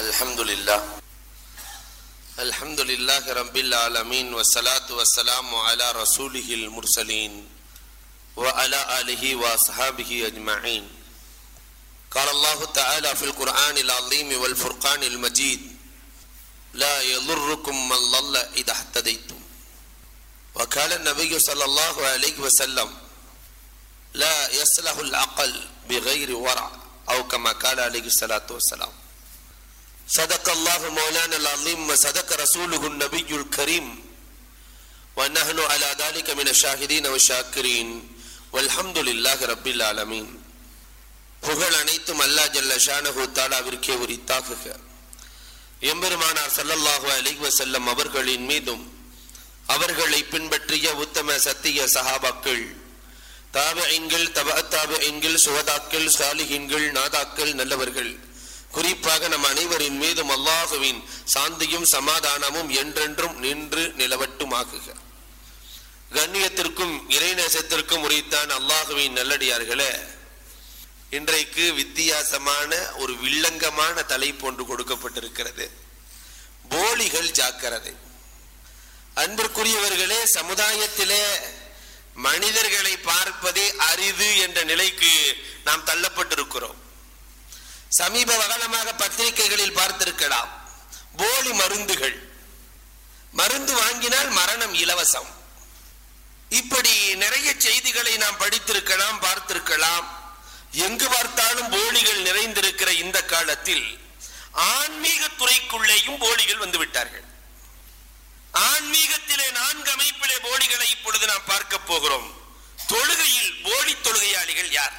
الحمد لله الحمد لله رب العالمين والصلاة والسلام على رسوله المرسلين وعلى آله وأصحابه أجمعين قال الله تعالى في القرآن العظيم والفرقان المجيد لا يضركم من ضل إذا اهتديتم وقال النبي صلى الله عليه وسلم لا يصلح العقل بغير ورع أو كما قال عليه الصلاة والسلام صدق الله مولانا العظيم وصدق رسوله النبي الكريم ونحن على ذلك من الشاهدين والشاكرين والحمد لله رب العالمين புகழ் அனைத்தும் அல்லா ஜல்ல ஷானஹு தாலாவிற்கே உரித்தாக்குக எம்பெருமானார் ஸல்லல்லாஹு அலைஹி வஸல்லம் அவர்களின் மீதும் அவர்களை பின்பற்றிய உத்தம சத்திய சஹாபாக்கள் தாபெண்கள் தப தாபெண்கள் சுவதாக்கள் சாலிகின்கள் நாதாக்கள் நல்லவர்கள் குறிப்பாக நம் அனைவரின் மீதும் அல்லாஹுவின் சாந்தியும் சமாதானமும் என்றென்றும் நின்று நிலவட்டுமாகுக கண்ணியத்திற்கும் இறைநேசத்திற்கும் உரித்தான் அல்லாஹுவின் நல்லடியார்களே இன்றைக்கு வித்தியாசமான ஒரு வில்லங்கமான தலைப்பு ஒன்று கொடுக்கப்பட்டிருக்கிறது போலிகள் ஜாக்கிரதை அன்பிற்குரியவர்களே சமுதாயத்திலே மனிதர்களை பார்ப்பதே அரிது என்ற நிலைக்கு நாம் தள்ளப்பட்டிருக்கிறோம் சமீப காலமாக பத்திரிகைகளில் பார்த்திருக்கலாம் போலி மருந்துகள் மருந்து வாங்கினால் மரணம் இலவசம் இப்படி நிறைய செய்திகளை நாம் படித்திருக்கலாம் பார்த்திருக்கலாம் எங்கு பார்த்தாலும் போலிகள் நிறைந்திருக்கிற இந்த காலத்தில் ஆன்மீக துறைக்குள்ளேயும் போலிகள் வந்து விட்டார்கள் ஆன்மீகத்திலே நான்கு அமைப்பிலே போலிகளை இப்பொழுது நாம் பார்க்க போகிறோம் தொழுகையில் போலி தொழுகையாளிகள் யார்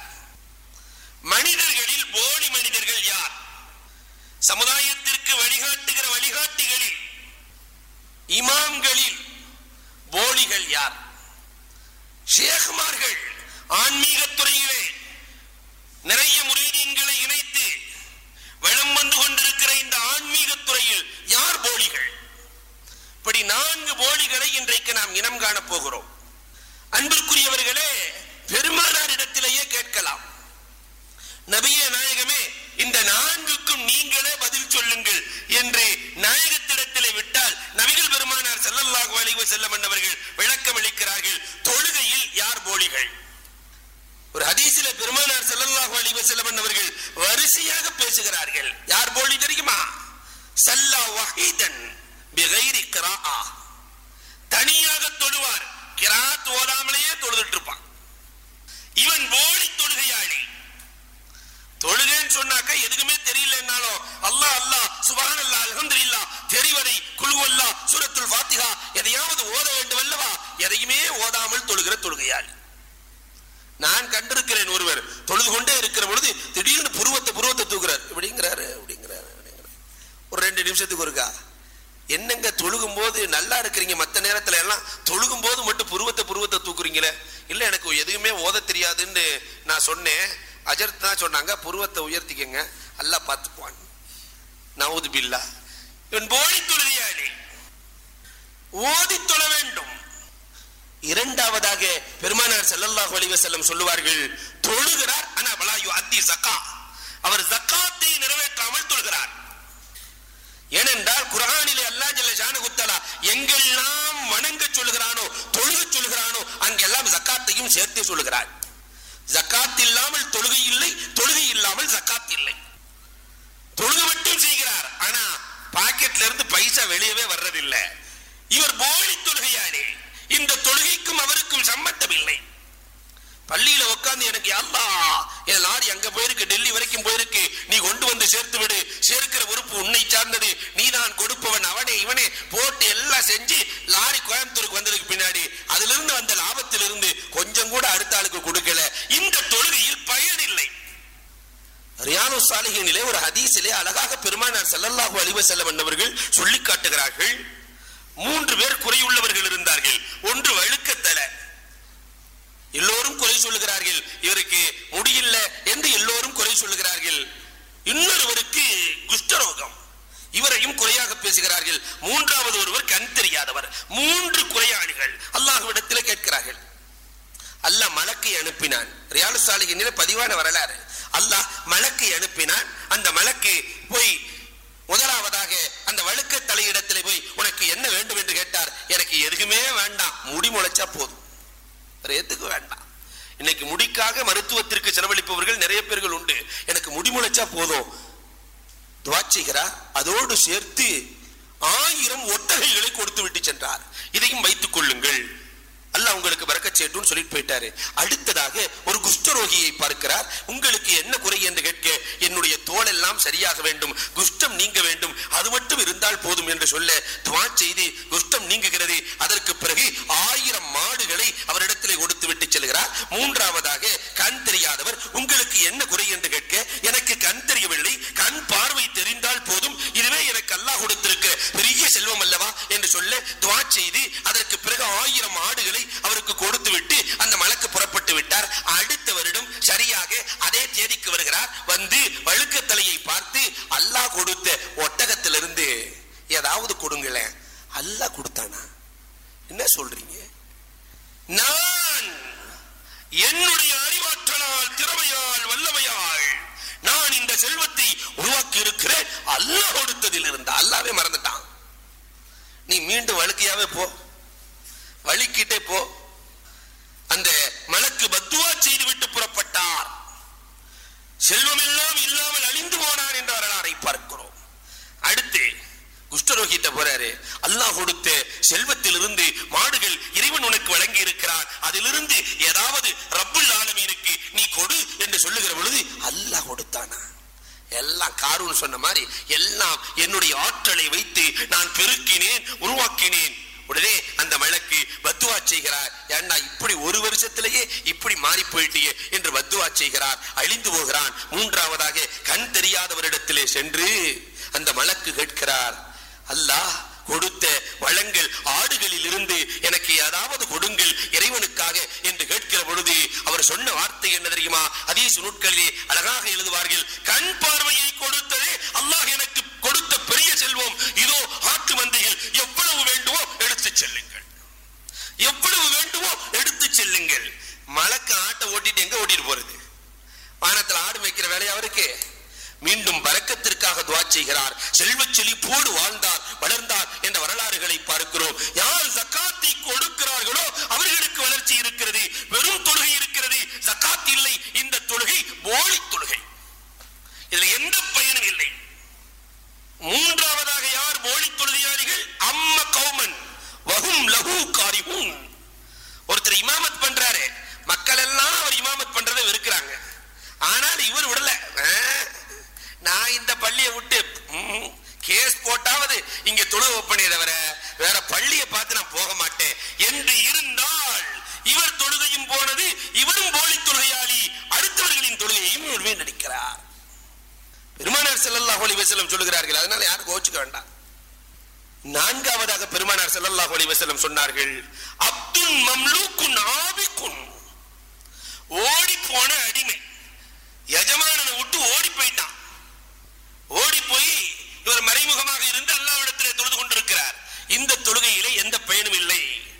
மனிதர்களில் போலி மனிதர்கள் யார் சமுதாயத்திற்கு வழிகாட்டுகிற வழிகாட்டிகளில் இமாம்களில் போலிகள் யார் ஷேகுமார்கள் ஆன்மீக துறையிலே நிறைய முறையீன்களை இணைத்து வளம் வந்து கொண்டிருக்கிற இந்த ஆன்மீக துறையில் யார் போலிகள் இப்படி நான்கு போலிகளை இன்றைக்கு நாம் இனம் காண போகிறோம் அன்பிற்குரியவர்களே பெருமானாரிடத்திலேயே கேட்கலாம் நபியே நாயகமே இந்த நான்குக்கும் நீங்களே பதில் சொல்லுங்கள் என்று நாயகத்திடத்திலே விட்டால் நபிகள் பெருமானார் செல்லல்லாஹு அலைஹி வஸல்லம் என்பவர்கள் விளக்கம் அளிக்கிறார்கள் தொழுகையில் யார் போலிகள் ஒரு ஹதீஸில பெருமானார் செல்லல்லாஹு அலைஹி வஸல்லம் என்பவர்கள் வரிசையாக பேசுகிறார்கள் யார் போலி தெரியுமா சல்லா வஹீதன் பிகைரி கிராஆ தனியாக தொழுவார் கிராத் ஓதாமலேயே தொழுதுட்டு இருப்பான் இவன் போலி தொழுகையாளி தொழுகைன்னு சொன்னாக்க எதுக்குமே தெரியலன்னாலும் அல்லாஹ் அல்லாஹ் சுபஹான் அல்லாஹ் அல்ஹம்துலில்லாஹ் தெரிவதை குழு அல்லாஹ் சூரத்துல் ஃபாத்திஹா எதையாவது ஓத வேண்டும் அல்லவா எதையுமே ஓதாமல் தொழுகிற தொழுகையாளி நான் கண்டிருக்கிறேன் ஒருவர் தொழுது கொண்டே இருக்கிற பொழுது திடீர்னு புருவத்தை புருவத்தை தூக்குறார் இப்படிங்கிறாரு அப்படிங்கிறாரு அப்படிங்கிறாரு. ஒரு ரெண்டு நிமிஷத்துக்கு ஒருக்கா என்னங்க தொழுகும் போது நல்லா இருக்கிறீங்க மத்த நேரத்துல எல்லாம் தொழுகும் போது மட்டும் புருவத்தை புருவத்தை தூக்குறீங்களே இல்ல எனக்கு எதுவுமே ஓத தெரியாதுன்னு நான் சொன்னேன் அஜர்த் தான் சொன்னாங்க புருவத்தை உயர்த்திக்கங்க அல்லாஹ் பார்த்துக்குவான் நவுது பில்லா இவன் போடி தொழுகையாளி ஓதி தொழ வேண்டும் இரண்டாவதாக பெருமானார் ஸல்லல்லாஹு அலைஹி வஸல்லம் சொல்லுவார்கள் தொழுகிறார் ஆனா பலாயு அத்தி ஜக்கா அவர் ஜக்காத்தை நிறைவேற்றாமல் தொழுகிறார் ஏனென்றால் குர்ஆனிலே அல்லாஹ் ஜல்ல ஷானஹு தஆலா எங்கெல்லாம் வணங்க சொல்லுகிறானோ தொழுக சொல்லுகிறானோ அங்கெல்லாம் ஜக்காத்தையும் சேர்த்து சொல்லுகிறார் ஜக்காத் இல்லாமல் தொழுகை இல்லை தொழுகை இல்லாமல் ஜக்காத் இல்லை தொழுகை மட்டும் செய்கிறார் ஆனா பாக்கெட்ல இருந்து பைசா வெளியவே வர்றதில்லை இவர் போலி தொழுகையாளி இந்த தொழுகைக்கும் அவருக்கும் சம்பந்தம் இல்லை பள்ளியில உட்கார்ந்து எனக்கு அல்லா என் லாரி அங்க போயிருக்கு டெல்லி வரைக்கும் போயிருக்கு நீ கொண்டு வந்து சேர்த்து விடு சேர்க்கிற உறுப்பு உன்னை சார்ந்தது நீ நான் கொடுப்பவன் அவனே இவனே போட்டு எல்லாம் செஞ்சு லாரி கோயம்புத்தூருக்கு வந்ததுக்கு பின்னாடி அதுல இருந்து வந்த லாபத்திலிருந்து கொஞ்சம் கூட அடுத்த ஆளுக்கு கொடுக்கல இந்த தொழுகையில் பயன் இல்லை ரியானு சாலிஹினிலே ஒரு ஹதீஸிலே அழகாக பெருமானார் ஸல்லல்லாஹு அலைஹி வஸல்லம் என்பவர்கள் சொல்லி காட்டுகிறார்கள் மூன்று பேர் குறையுள்ளவர்கள் இருந்தார்கள் ஒன்று வழுக்கத்தலை எல்லோரும் குறை சொல்லுகிறார்கள் இவருக்கு முடியல என்று எல்லோரும் குறை சொல்லுகிறார்கள் இன்னொருவருக்கு குஷ்டரோகம் இவரையும் குறையாக பேசுகிறார்கள் மூன்றாவது ஒருவர் கண் தெரியாதவர் மூன்று குறையாளிகள் அல்லாஹ்விடத்தில் கேட்கிறார்கள் அல்லாஹ் மலக்கை அனுப்பினான் ரியாலு சாலிகின் பதிவான வரலாறு அல்லாஹ் மலக்கை அனுப்பினான் அந்த மலக்கு போய் முத முளைச்சா போதும் வேற எதுக்கு வேண்டாம் இன்னைக்கு முடிக்காக மருத்துவத்திற்கு செலவழிப்பவர்கள் நிறைய பேர்கள் உண்டு எனக்கு முடி முளைச்சா போதும் துவா செய்கிறார் அதோடு சேர்த்து ஆயிரம் ஒட்டகைகளை கொடுத்து விட்டு சென்றார் இதையும் வைத்துக் கொள்ளுங்கள் அல்லாஹ் உங்களுக்கு வரக்கச் செய்யட்டும்னு சொல்லிட்டு போயிட்டாரு அடுத்ததாக ஒரு குஷ்டரோகியை பார்க்கிறார் உங்களுக்கு என்ன குறை என்று கேட்க என்னுடைய தோல் எல்லாம் சரியாக வேண்டும் குஷ்டம் நீங்க வேண்டும் அது மட்டும் இருந்தால் போதும் என்று சொல்ல துவா செய்து குஷ்டம் நீங்குகிறது அதற்கு பிறகு ஆயிரம் மாடுகளை அவரிடத்திலே கொடுத்து விட்டு செல்கிறார் மூன்றாவதாக கண் தெரியாதவர் உங்களுக்கு என்ன குறை என்று கேட்க எனக்கு கண் தெரியவில்லை கண் பார்வை தெரிந்தால் போதும் இதுவே எனக்கு அல்லாஹ் கொடுத்திருக்க பெரிய செல்வம் அல்லவா என்று சொல்ல துவா செய்து அதற்கு பிறகு ஆயிரம் ஆடுகளை அவருக்கு கொடுத்து விட்டு அந்த மலக்கு புறப்பட்டு விட்டார் அடுத்த வருடம் சரியாக அதே தேதிக்கு வருகிறார் வந்து வழுக்க தலையை பார்த்து அல்லாஹ் கொடுத்த ஒட்டகத்திலிருந்து ஏதாவது கொடுங்களேன் அல்லாஹ் கொடுத்தானா என்ன சொல்றீங்க நான் என்னுடைய அறிவாற்றலால் திறமையால் வல்லமையால் நான் இந்த செல்வத்தை உருவாக்கி இருக்கிறேன் அல்லாஹ் கொடுத்ததில் இருந்த அல்லாவே மறந்துட்டான் நீ மீண்டும் வழுக்கையாவே போ வழிக்கிட்டே போ அந்த மலக்கு பத்துவா செய்துவிட்டு புறப்பட்டார் செல்வமெல்லாம் இல்லாமல் அழிந்து போனான் என்ற வரலாறை பார்க்கிறோம் அடுத்து குஷ்டரோகிட்ட போறாரு அல்லாஹ் கொடுத்த செல்வத்திலிருந்து மாடுகள் இறைவன் உனக்கு வழங்கி இருக்கிறான் அதிலிருந்து ஏதாவது ரப்புல் ஆலமீனுக்கு நீ கொடு என்று சொல்லுகிற பொழுது அல்லாஹ் கொடுத்தானா எல்லாம் காரூன் சொன்ன மாதிரி எல்லாம் என்னுடைய ஆற்றலை வைத்து நான் பெருக்கினேன் உருவாக்கினேன் உடனே அந்த மலக்கு பத்துவா செய்கிறார் ஏண்டா இப்படி ஒரு வருஷத்திலேயே இப்படி மாறி போயிட்டியே என்று பத்துவா செய்கிறார் அழிந்து போகிறான் மூன்றாவதாக கண் தெரியாதவரிடத்திலே சென்று அந்த மலக்கு கேட்கிறார் அல்லாஹ் கொடுத்த வளங்கள் ஆடுகளில் இருந்து எனக்கு ஏதாவது கொடுங்கள் இறைவனுக்காக என்று கேட்கிற பொழுது அவர் சொன்ன வார்த்தை என்ன தெரியுமா அதீஸ் நூட்களிலே அழகாக எழுதுவார்கள் கண் பார்வையை கொடுத்ததே அல்லாஹ் எனக்கு கொடுத்த பெரிய செல்வம் இதோ ஆட்டு மந்தையில் எவ்வளவு வேண்டுமோ எடுத்து செல்லுங்கள் எவ்வளவு வேண்டுமோ எடுத்து செல்லுங்கள் மலக்கு ஆட்டை ஓட்டிட்டு எங்க ஓட்டிட்டு போறது வானத்துல ஆடு மேய்க்கிற வேலையா அவருக்கு மீண்டும் பறக்கத்திற்காக துவா செய்கிறார் செல்வச் செழிப்போடு வாழ்ந்தார் வளர்ந்தார் என்ற வரலாறுகளை பார்க்கிறோம் யார் ஜக்காத்தை கொடுக்கிறார்களோ அவர்களுக்கு வளர்ச்சி இருக்கிறது வெறும் தொழுகை இருக்கிறது ஜக்காத் இல்லை இந்த தொழுகை போலி தொழுகை இதுல எந்த பயனும் இல்லை மூன்றாவதாக யார் போலி தொழுகையாளிகள் அம்ம கௌமன் வஹும் லஹு காரிஹூன் ஒருத்தர் இமாமத் பண்றாரு மக்கள் எல்லாம் அவர் இமாமத் பண்றதை வெறுக்கிறாங்க ஆனால் இவர் விடல ஆ, நான் இந்த பள்ளியை விட்டு ம், கேஸ் போட்டாவது இங்க தொழு வைப்பனே தவிர வேற பள்ளியை பார்த்து நான் போக மாட்டேன் என்று இருந்தால் இவர் தொழுகையும் போனது இவரும் போலி தொழுகையாளி அடுத்தவர்களின் தொழுகையையும் இவர் வீணடிக்கிறார் பெருமானார் ஸல்லல்லாஹு அலைஹி வஸல்லம் சொல்லுகிறார்கள் அதனால யாரும் கோச்சுக்க வேண்டாம் நான்காவதாக பெருமானார் ஸல்லல்லாஹு அலைஹி வஸல்லம் சொன்னார்கள் அப்துல் மம்லூக்குன் ஆபிக்குன் ஓடி போன அடிமை எஜமானனை விட்டு ஓடி போயிட்டான் ஓடி போய் இவர் மறைமுகமாக இருந்து அல்லாவிடத்திலே தொழுது கொண்டிருக்கிறார் இந்த தொழுகையிலே எந்த பயனும் இல்லை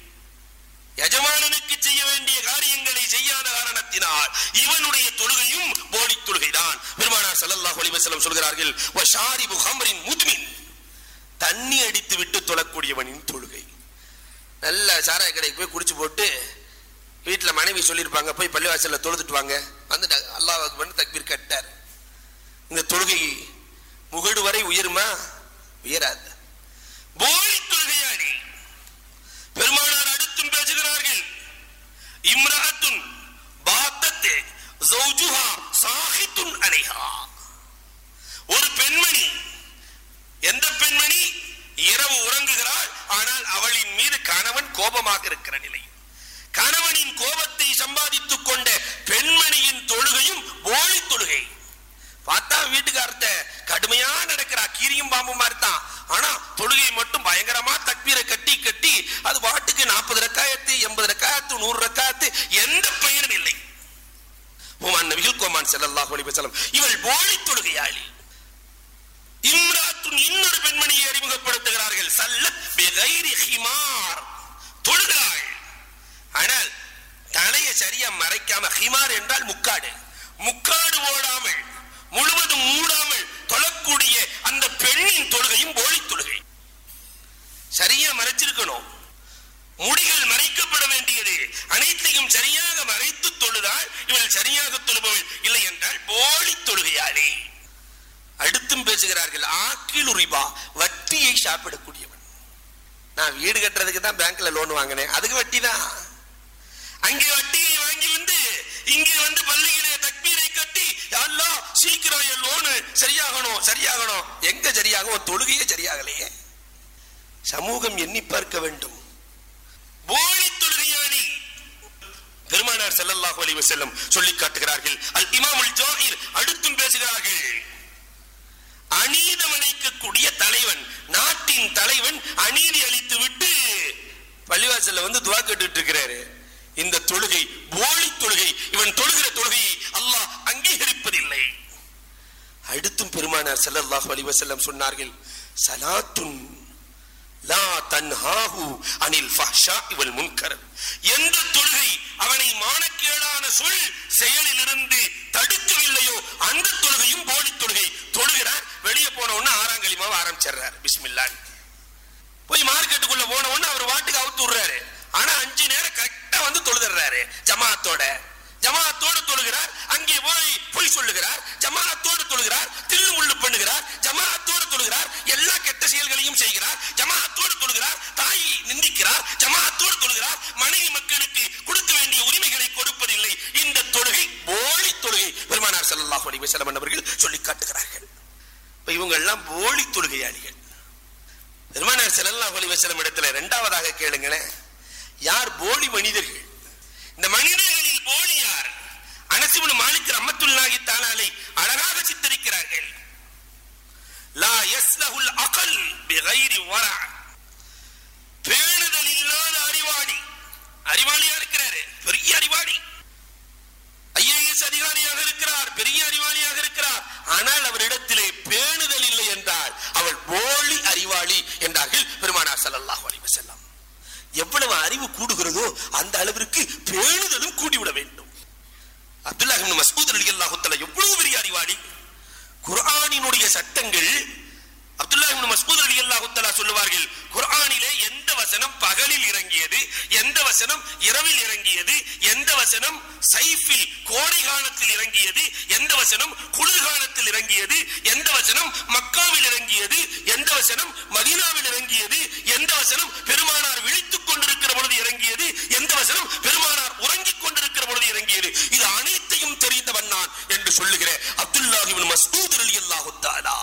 எஜமானனுக்கு செய்ய வேண்டிய காரியங்களை செய்யாத காரணத்தினால் இவனுடைய தொழுகையும் போலி தொழுகைதான் பெருமானார் ஸல்லல்லாஹு அலைஹி வஸல்லம் சொல்கிறார்கள் வஷாரிபு ஹம்ரின் முத்மின் தண்ணி அடித்து விட்டு தொழக்கூடியவனின் தொழுகை நல்ல சாராய கடைக்கு போய் குடிச்சு போட்டு வீட்டுல மனைவி சொல்லியிருப்பாங்க போய் பள்ளிவாசல்ல தொழுதுட்டு வாங்க வந்துட்டாங்க அல்லாஹ் அக்பர்னு தக்பீர் கட்டார் இந்த தொழுகை முகடு வரை உயருமா உயராது போலி தொழுகையாடி பெருமானார் அடுத்தும் பேசுகிறார்கள் இம்ராத்துன் பாத்தத்து ஜௌஜுஹா சாஹித்துன் அலைஹா ஒரு பெண்மணி எந்த பெண்மணி இரவு உறங்குகிறாள் ஆனால் அவளின் மீது கணவன் கோபமாக இருக்கிற நிலை கணவனின் கோபத்தை சம்பாதித்துக் கொண்ட பெண்மணியின் தொழுகையும் போலி தொழுகை பார்த்தா வீட்டுக்காரத்த கடுமையா நடக்கிறா கீரியும் பாம்பும் மாதிரி தான் ஆனா தொழுகை மட்டும் பயங்கரமா தக்பீரை கட்டி கட்டி அது பாட்டுக்கு நாற்பது ரக்காயத்து எண்பது ரக்காயத்து நூறு ரக்காயத்து எந்த பயனும் இல்லை ஹுமான் நபிகள் கோமான் ஸல்லல்லாஹு அலைஹி வஸல்லம் இவள் போலி தொழுகையாளி இம்ராத்துன் இன்னொரு பெண்மணியை அறிமுகப்படுத்துகிறார்கள் சல்லத் பிகைரி ஹிமார் தொழுகிறாள் ஆனால் தலையை சரியா மறைக்காம ஹிமார் என்றால் முக்காடு முக்காடு ஓடாமல் முழுவதும் மூடாமல் தொழக்கூடிய அந்த பெண்ணின் தொழுகையும் போலி தொழுகை சரியா மறைச்சிருக்கணும் முடிகள் மறைக்கப்பட பேசுகிறார்கள் ஆக்கில் ரிபா வட்டியை சாப்பிடக்கூடியவன் நான் வீடு கட்டுறதுக்கு தான் பேங்க்ல லோன் வாங்கினேன் அதுக்கு வட்டி தான் அங்கே வட்டியை வாங்கி வந்து இங்கே வந்து பள்ளியிலே தக்பீரை கட்டி எல்லாம் சீக்கிரம் என் லோனு சரியாகணும் சரியாகணும் எங்க சரியாகும் தொழுகையே சரியாகலையே சமூகம் எண்ணி பார்க்க வேண்டும் போலி தொழுகையாளி பெருமானார் ஸல்லல்லாஹு அலைஹி வஸல்லம் சொல்லி காட்டுகிறார்கள் அல் இமாமுல் ஜாஹிர் அடுத்தும் பேசுகிறார்கள் அநீதம் அளிக்கக்கூடிய தலைவன் நாட்டின் தலைவன் அநீதி அளித்து விட்டு பள்ளிவாசல்ல வந்து துவா கேட்டுட்டு இருக்கிறாரு இந்த தொழுகை போலி தொழுகை இவன் தொழுகிற தொழுகையை அல்லாஹ் அங்கீகரிப்பதில்லை அடுத்தும் பெருமானார் ஸல்லல்லாஹு அலைஹி வஸல்லம் சொன்னார்கள் சலாத்துன் லா தன்ஹாஹு அனில் ஃபஹ்ஷாஇ வல் முன்கர் எந்த தொழுகை அவனை மானக்கேடான சொல் செயலிலிருந்து தடுக்கவில்லையோ அந்த தொழுகையும் போலி தொழுகை தொழுகிறார் வெளியே போன உடனே ஆறாம் களிமாவை ஆரம்பிச்சிடுறார் பிஸ்மில்லாஹ் போய் மார்க்கெட்டுக்குள்ள போன உடனே அவர் வாட்டுக்கு அவுத்து விடுறாரு ஆனா அஞ்சு நேரம் கரெக்டா வந்து தொழுதுறாரு ஜமாத்தோட ஜமாத்தோடு தொழுகிறார் அங்கே போய் பொய் சொல்லுகிறார் ஜமாத்தோடு தொழுகிறார் தில்லு முள்ளு பண்ணுகிறார் ஜமாத்தோடு தொழுகிறார் எல்லா கெட்ட செயல்களையும் செய்கிறார் ஜமாத்தோடு தொழுகிறார் தாயை நிந்திக்கிறார் ஜமாத்தோடு தொழுகிறார் மனைவி மக்களுக்கு கொடுக்க வேண்டிய உரிமைகளை கொடுப்பதில்லை இந்த தொழுகை போலி தொழுகை பெருமானார் ஸல்லல்லாஹு அலைஹி வஸல்லம் அவர்கள் சொல்லி காட்டுகிறார்கள் இப்ப இவங்க எல்லாம் போலி தொழுகையாளிகள் பெருமானார் ஸல்லல்லாஹு அலைஹி வஸல்லம் இடத்துல இரண்டாவதாக கேளுங்களேன் யார் போலி மனிதர்கள் இந்த மனிதர்களில் போலி யார் அனசிபுன் மாலிக் ரஹ்மத்துல்லாஹி தஆலாலை அழகாக சித்தரிக்கிறார்கள் லா யஸ்லஹுல் அகல் பிகைரி வரா பேணுதல் இல்லாத அறிவாளி அறிவாளியா இருக்கிறாரு பெரிய அறிவாளி ஐஏஎஸ் அதிகாரியாக இருக்கிறார் பெரிய அறிவாளியாக இருக்கிறார் ஆனால் அவரிடத்திலே பேணுதல் இல்லை என்றால் அவள் போலி அறிவாளி என்றார்கள் பெருமானார் ஸல்லல்லாஹு அலைஹி வஸல்லம் எவ்வளவு அறிவு கூடுகிறதோ அந்த அளவிற்கு பேணுதலும் கூடிவிட வேண்டும் அப்துல்லாஹ் இப்னு மஸ்ஊத் ரலியல்லாஹு தஆலா எவ்வளவு பெரிய அறிவாளி குர்ஆனினுடைய சட்டங்கள் அப்துல்லாஹ் இப்னு மஸ்ஊத் ரலியல்லாஹு தஆலா சொல்லுவார்கள் குர்ஆனிலே எந்த வசனம் பகலில் இறங்கியது எந்த வசனம் இரவில் இறங்கியது எந்த வசனம் சைஃபில் கோடை காலத்தில் இறங்கியது எந்த வசனம் குளிர்காலத்தில் இறங்கியது எந்த வசனம் மக்காவில் இறங்கியது எந்த வசனம் மதீனாவில் இறங்கியது எந்த வசனம் பெருமானார் விழித்துக் கொண்டிருக்கிற பொழுது இறங்கியது எந்த வசனம் பெருமானார் உறங்கிக் கொண்டிருக்கிற பொழுது இறங்கியது இது அனைத்தையும் தெரிந்தவன் நான் என்று சொல்லுகிற அப்துல்லாஹ் இப்னு மஸ்ஊத் ரலியல்லாஹு தஆலா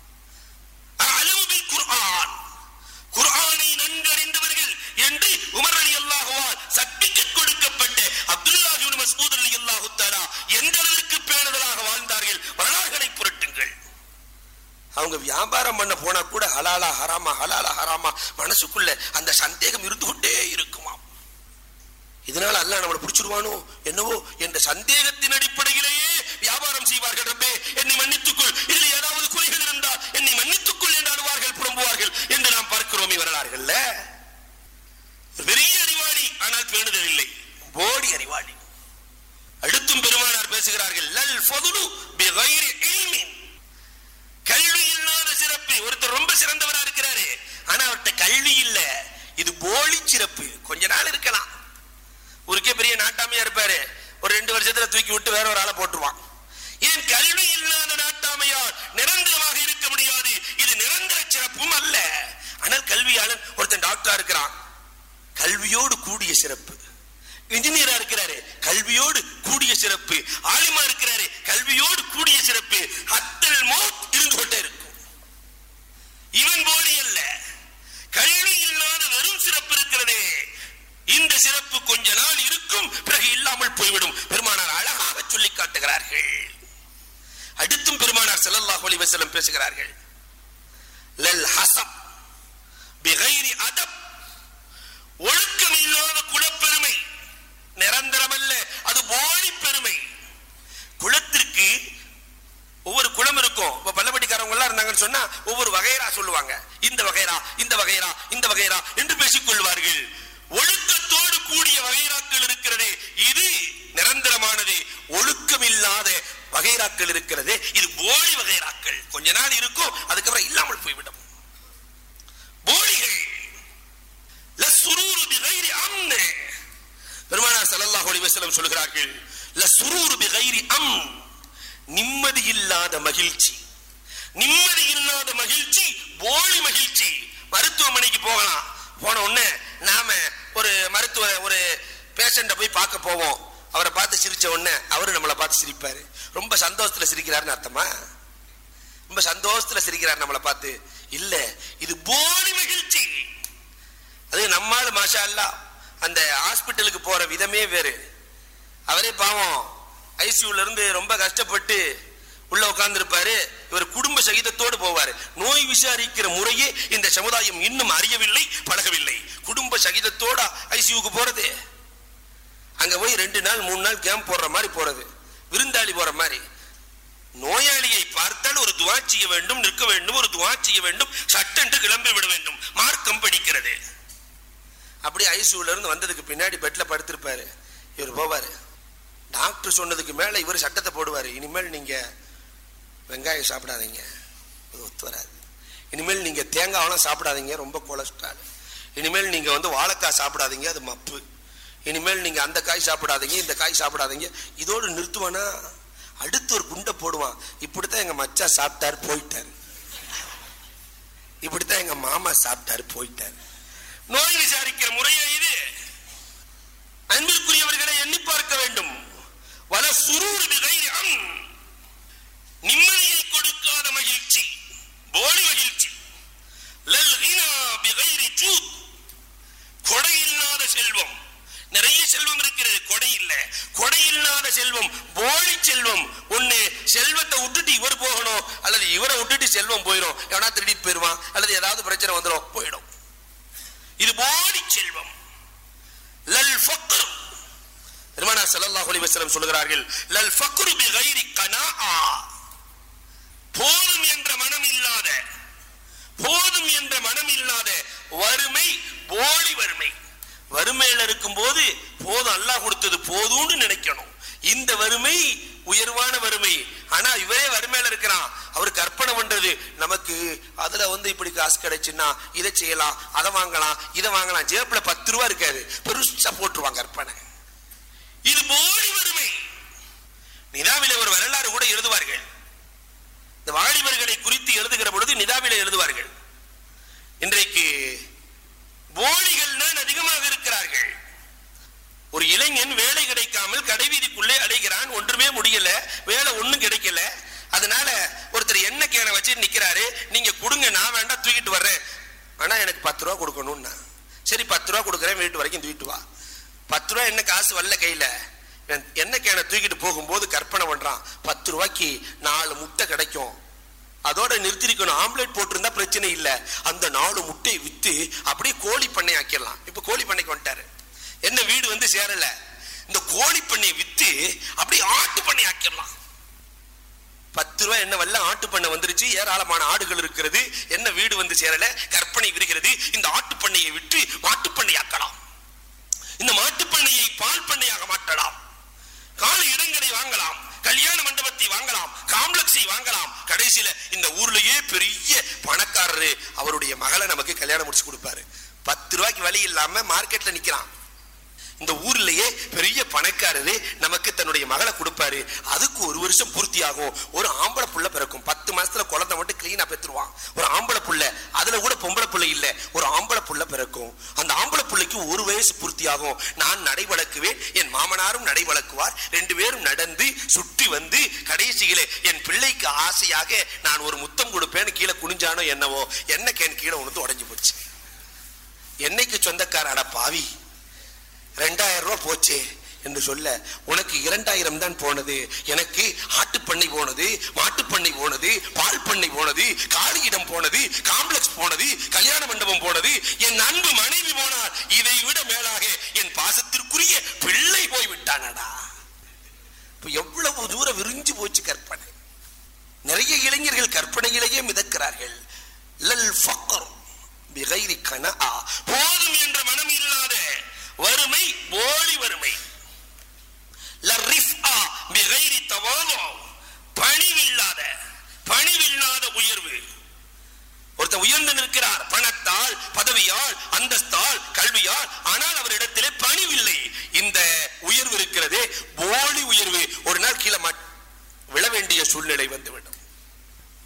அலமு பில் குர்ஆன் குர்ஆனை நன்கறிந்தவர்கள் என்று உமர் ரலியல்லாஹுவால் சர்டிபிகேட் கொடுக்கப்பட்ட அப்துல்லாஹ் இப்னு மஸ்ஊத் ரலியல்லாஹு தஆலா எந்த அளவிற்கு பேணுதலாக வாழ்ந்தார்கள் வரலாறுகளை புரட்டுங்கள் அவங்க வியாபாரம் பண்ண போனா கூட ஹலாலா ஹராமா ஹலாலா ஹராமா மனசுக்குள்ள அந்த சந்தேகம் இருந்து கொண்டே இருக்குமாம் இதனால அல்லாஹ் நம்மளை பிடிச்சிருவானோ என்னவோ என்ற சந்தேகத்தின் அடிப்படையிலேயே வியாபாரம் செய்வார்கள் ரப்பே என்னை மன்னித்துக்கொள் இதில் ஏதாவது குறைகள் இருந்தால் என்னை மன்னித்துக்கொள் என்று அழுவார்கள் புலம்புவார்கள் என்று நாம் பார்க்கிறோமே வரலாறுகள்ல ஒரு பெரிய அறிவாளி ஆனால் பேணுதல் இல்லை போடி அறிவாளி அடுத்தும் பெருமானார் பேசுகிறார்கள் லல் ஃபதுலு பிகைரி இல்மின் கல்வி இல்லாத சிறப்பு ஒருத்தர் ரொம்ப சிறந்தவரா இருக்கிறாரு ஆனா அவர்கிட்ட கல்வி இல்ல இது போலி சிறப்பு கொஞ்ச நாள் இருக்கலாம் ஊருக்கே பெரிய நாட்டாமையா இருப்பாரு ஒரு ரெண்டு வருஷத்துல தூக்கி விட்டு வேற ஒரு ஆளை போட்டுருவான் ஏன் கல்வி இல்லாத நாட்டாமையார் நிரந்தரமாக இருக்க முடியாது இது நிரந்தர சிறப்பும் அல்ல ஆனால் கல்வியாளன் ஒருத்தன் டாக்டரா இருக்கிறான் கல்வியோடு கூடிய சிறப்பு இன்ஜினியரா இருக்கிறாரு கல்வியோடு கூடிய சிறப்பு ஆலிமா இருக்கிறாரு கல்வியோடு கூடிய சிறப்பு அத்தல் மோத் இருந்து கொண்டே இருக்கும் இவன் போலி அல்ல கல்வி இல்லாத வெறும் சிறப்பு இருக்கிறதே இந்த சிறப்பு கொஞ்ச நாள் இருக்கும் பிறகு இல்லாமல் போய்விடும் பெருமானார் அழகாக சொல்லி காட்டுகிறார்கள் அடுத்தும் பெருமானார் ஸல்லல்லாஹு அலைஹி வஸல்லம் பேசுகிறார்கள் லல் ஹசப் பிகைரி அதப் ஒழுக்கம் இல்லாத குலப்பெருமை நிரந்தரமல்ல அது போலி பெருமை குலத்திற்கு ஒவ்வொரு குலம் இருக்கும் இப்ப பல்லப்பட்டிக்காரவங்க எல்லாம் இருந்தாங்கன்னு சொன்னா ஒவ்வொரு வகைரா சொல்லுவாங்க இந்த வகைரா இந்த வகைரா இந்த வகைரா என்று பேசிக் கொள்வார்கள் ஒழுக்கத்தோடு கூடிய வகைராக்கள் இருக்கிறதே இது நிரந்தரமானது ஒழுக்கம் இல்லாத வகைராக்கள் இருக்கிறது இது போலி வகைராக்கள் கொஞ்ச நாள் இருக்கும் அதுக்கப்புறம் இல்லாமல் போய்விடும் போலிகள் லஸ்ஸுரூரு பிகைரி அம்ன் பெருமானார் ஸல்லல்லாஹு அலைஹி வஸல்லம் சொல்கிறார்கள் லஸ்ஸுரூரு பிகைரி அம்ன் நிம்மதி இல்லாத மகிழ்ச்சி நிம்மதி இல்லாத மகிழ்ச்சி போலி மகிழ்ச்சி மருத்துவமனைக்கு போகலாம் போன உடனே நாம ஒரு மருத்துவ ஒரு பேஷண்ட போய் பார்க்க போவோம் அவரை பார்த்து சிரிச்ச உடனே அவரு நம்மளை பார்த்து சிரிப்பாரு ரொம்ப சந்தோஷத்துல சிரிக்கிறாருன்னு அர்த்தமா ரொம்ப சந்தோஷத்துல சிரிக்கிறார் நம்மளை பார்த்து இல்ல இது போலி மகிழ்ச்சி அது நம்மால் மாஷா அல்லாஹ் அந்த ஹாஸ்பிட்டலுக்கு போற விதமே வேறு அவரே பாவம் ஐசியூல இருந்து ரொம்ப கஷ்டப்பட்டு உள்ள உட்கார்ந்திருப்பாரு இவர் குடும்ப சகிதத்தோடு போவாரு நோய் விசாரிக்கிற முறையே இந்த சமுதாயம் இன்னும் அறியவில்லை பழகவில்லை குடும்ப சகிதத்தோட ஐசியூக்கு போறது அங்க போய் ரெண்டு நாள் மூணு நாள் கேம்ப் போடுற மாதிரி போறது விருந்தாளி போற மாதிரி நோயாளியை பார்த்தால் ஒரு துவா செய்ய வேண்டும் நிற்க வேண்டும் ஒரு துவா செய்ய வேண்டும் சட்டென்று கிளம்பி விட வேண்டும் மார்க்கம் படிக்கிறது அப்படி ஐசியூல இருந்து வந்ததுக்கு பின்னாடி பெட்ல படுத்திருப்பாரு இவர் போவாரு டாக்டர் சொன்னதுக்கு மேல இவர் சட்டத்தை போடுவாரு இனிமேல் நீங்க வெங்காயம் சாப்பிடாதீங்க அது ஒத்து வராது இனிமேல் நீங்க தேங்காயெல்லாம் சாப்பிடாதீங்க ரொம்ப கொலஸ்ட்ரால் இனிமேல் நீங்க வந்து வாழைக்காய் சாப்பிடாதீங்க அது மப்பு இனிமேல் நீங்க அந்த காய் சாப்பிடாதீங்க இந்த காய் சாப்பிடாதீங்க இதோடு நிறுத்துவானா அடுத்து ஒரு குண்டை போடுவான் இப்படித்தான் எங்க மச்சான் சாப்பிட்டாரு போயிட்டாரு இப்படித்தான் எங்க மாமா சாப்பிட்டாரு போயிட்டாரு நோய் விசாரிக்கிற முறையே இது அன்பிற்குரியவர்களை எண்ணி பார்க்க வேண்டும் வல சுரூர் பிகைரி அம். நிம்மதியை கொடுக்காத மகிழ்ச்சி போலி மகிழ்ச்சி லல் கினா பிகைரி ஜூத். கொடை இல்லாத செல்வம் நிறைய செல்வம் இருக்கிறது கொடை இல்ல கொடை இல்லாத செல்வம் போலி செல்வம் ஒண்ணு செல்வத்தை விட்டுட்டு இவர் போகணும் அல்லது இவரை விட்டுட்டு செல்வம் போயிடும் எவனா திருடிட்டு போயிருவான் அல்லது ஏதாவது பிரச்சனை வந்துடும் போயிடும் இது போலி செல்வம் லல் ஃபக்ர் பெருமானா ஸல்லல்லாஹு அலைஹி வஸல்லம் சொல்கிறார்கள் லல் ஃபக்ரு பிகைரி கனாஆ போதும் என்ற மனம் இல்லாத போதும் என்ற மனம் இல்லாத வறுமை போலி வறுமை வறுமையில இருக்கும்போது போதும் அல்லாஹ் கொடுத்தது போதும்னு நினைக்கணும் இந்த வறுமை உயர்வான வறுமை ஆனா இவரே வறுமையில இருக்கிறான் அவர் கற்பனை பண்றது நமக்கு அதுல வந்து இப்படி காசு கிடைச்சுன்னா இதை செய்யலாம் அதை வாங்கலாம் இதை வாங்கலாம் ஜேப்ல பத்து ரூபா இருக்காது பெருசா போட்டுருவாங்க கற்பனை இது போலி வறுமை நிலாவிலே ஒரு வரலாறு கூட எழுதுவார்கள் இந்த வாலிபர்களை குறித்து எழுதுகிற பொழுது நிதாவிலே எழுதுவார்கள் இன்றைக்கு போலிகள் தான் அதிகமாக இருக்கிறார்கள் ஒரு இளைஞன் வேலை கிடைக்காமல் கடைவீதிக்குள்ளே அடைகிறான் ஒன்றுமே முடியல வேலை ஒண்ணும் கிடைக்கல அதனால ஒருத்தர் என்ன கேனை வச்சு நிக்கிறாரு நீங்க கொடுங்க நான் வேண்டாம் தூக்கிட்டு வர்றேன் ஆனா எனக்கு பத்து ரூபா கொடுக்கணும்னா சரி பத்து ரூபா கொடுக்குறேன் வீட்டு வரைக்கும் தூக்கிட்டு வா பத்து ரூபா என்ன காசு வரல கையில என்ன கேனை தூக்கிட்டு போகும்போது கற்பனை பண்றான் பத்து ரூபாய்க்கு நாலு முட்டை கிடைக்கும் அதோட நிறுத்திருக்கணும் ஆம்லேட் போட்டிருந்தா பிரச்சனை இல்ல அந்த நாலு முட்டையை வித்து அப்படியே கோழி பண்ணை ஆக்கிடலாம் இப்ப கோழி பண்ணைக்கு வந்துட்டாரு என்ன வீடு வந்து சேரல இந்த கோழி பண்ணையை வித்து அப்படியே ஆட்டு பண்ணை ஆக்கிடலாம் பத்து ரூபாய் என்ன வல்ல ஆட்டு பண்ணை வந்துருச்சு ஏராளமான ஆடுகள் இருக்கிறது என்ன வீடு வந்து சேரல கற்பனை விரிகிறது இந்த ஆட்டு பண்ணையை விட்டு மாட்டு பண்ணையாக்கலாம் இந்த மாட்டு பண்ணையை பால் பண்ணையாக மாற்றலாம் கால இடங்களை வாங்கலாம் கல்யாண மண்டபத்தை வாங்கலாம் காம்ப்ளெக்ஸை வாங்கலாம் கடைசியில இந்த ஊர்லயே பெரிய பணக்காரரு அவருடைய மகளை நமக்கு கல்யாணம் முடிச்சு கொடுப்பாரு பத்து ரூபாய்க்கு வழி இல்லாம மார்க்கெட்ல நிக்கிறான் இந்த ஊர்லயே பெரிய பணக்காரரு நமக்கு தன்னுடைய மகளை கொடுப்பாரு அதுக்கு ஒரு வருஷம் பூர்த்தி ஆகும் ஒரு ஆம்பளை புள்ள பிறக்கும் பத்து மாசத்துல குழந்தை மட்டும் கிளீனா பெற்றுருவான் ஒரு ஆம்பளை புள்ள அதுல கூட பொம்பளை புள்ள இல்ல ஒரு ஆம்பளை புள்ள பிறக்கும் அந்த ஆம்பளை புள்ளைக்கு ஒரு வயசு பூர்த்தி ஆகும் நான் நடை வளர்க்குவேன் என் மாமனாரும் நடை வளர்க்குவார் ரெண்டு பேரும் நடந்து சுற்றி வந்து கடைசியிலே என் பிள்ளைக்கு ஆசையாக நான் ஒரு முத்தம் கொடுப்பேன்னு கீழே குனிஞ்சானோ என்னவோ என்ன கேன் கீழே உணர்ந்து உடைஞ்சு போச்சு என்னைக்கு சொந்தக்காரான பாவி ரெண்டாயிரம் ரூபாய் போச்சே என்று சொல்ல உனக்கு இரண்டாயிரம் தான் போனது எனக்கு ஆட்டுப்பண்ணை போனது மாட்டுப்பண்ணை போனது பால் பண்ணை போனது காலியிடம் போனது காம்ப்ளெக்ஸ் போனது கல்யாண மண்டபம் போனது என் அன்பு மனைவி போனார் இதை விட மேலாக என் பாசத்திற்குரிய பிள்ளை போய் விட்டானடா இப்ப எவ்வளவு தூரம் விரிஞ்சு போச்சு கற்பனை நிறைய இளைஞர்கள் கற்பனையிலேயே மிதக்கிறார்கள் லல் ஃபக்ர் பிகைரி கனஆ போதும் என்ற மனம் இல்லாத வறுமை போலி வறுமை லர்ரிஃப்ஆ பிகைரி தவாது பணிவில்லாத பணிவில்லாத உயர்வு ஒருத்தன் உயர்ந்து நிற்கிறார் பணத்தால் பதவியால் அந்தஸ்தால் கல்வியால் ஆனால் அவரிடத்திலே பணிவில்லை இந்த உயர்வு இருக்கிறதே போலி உயர்வு ஒரு நாள் கீழே மட்- விழ வேண்டிய சூழ்நிலை வந்துவிடும்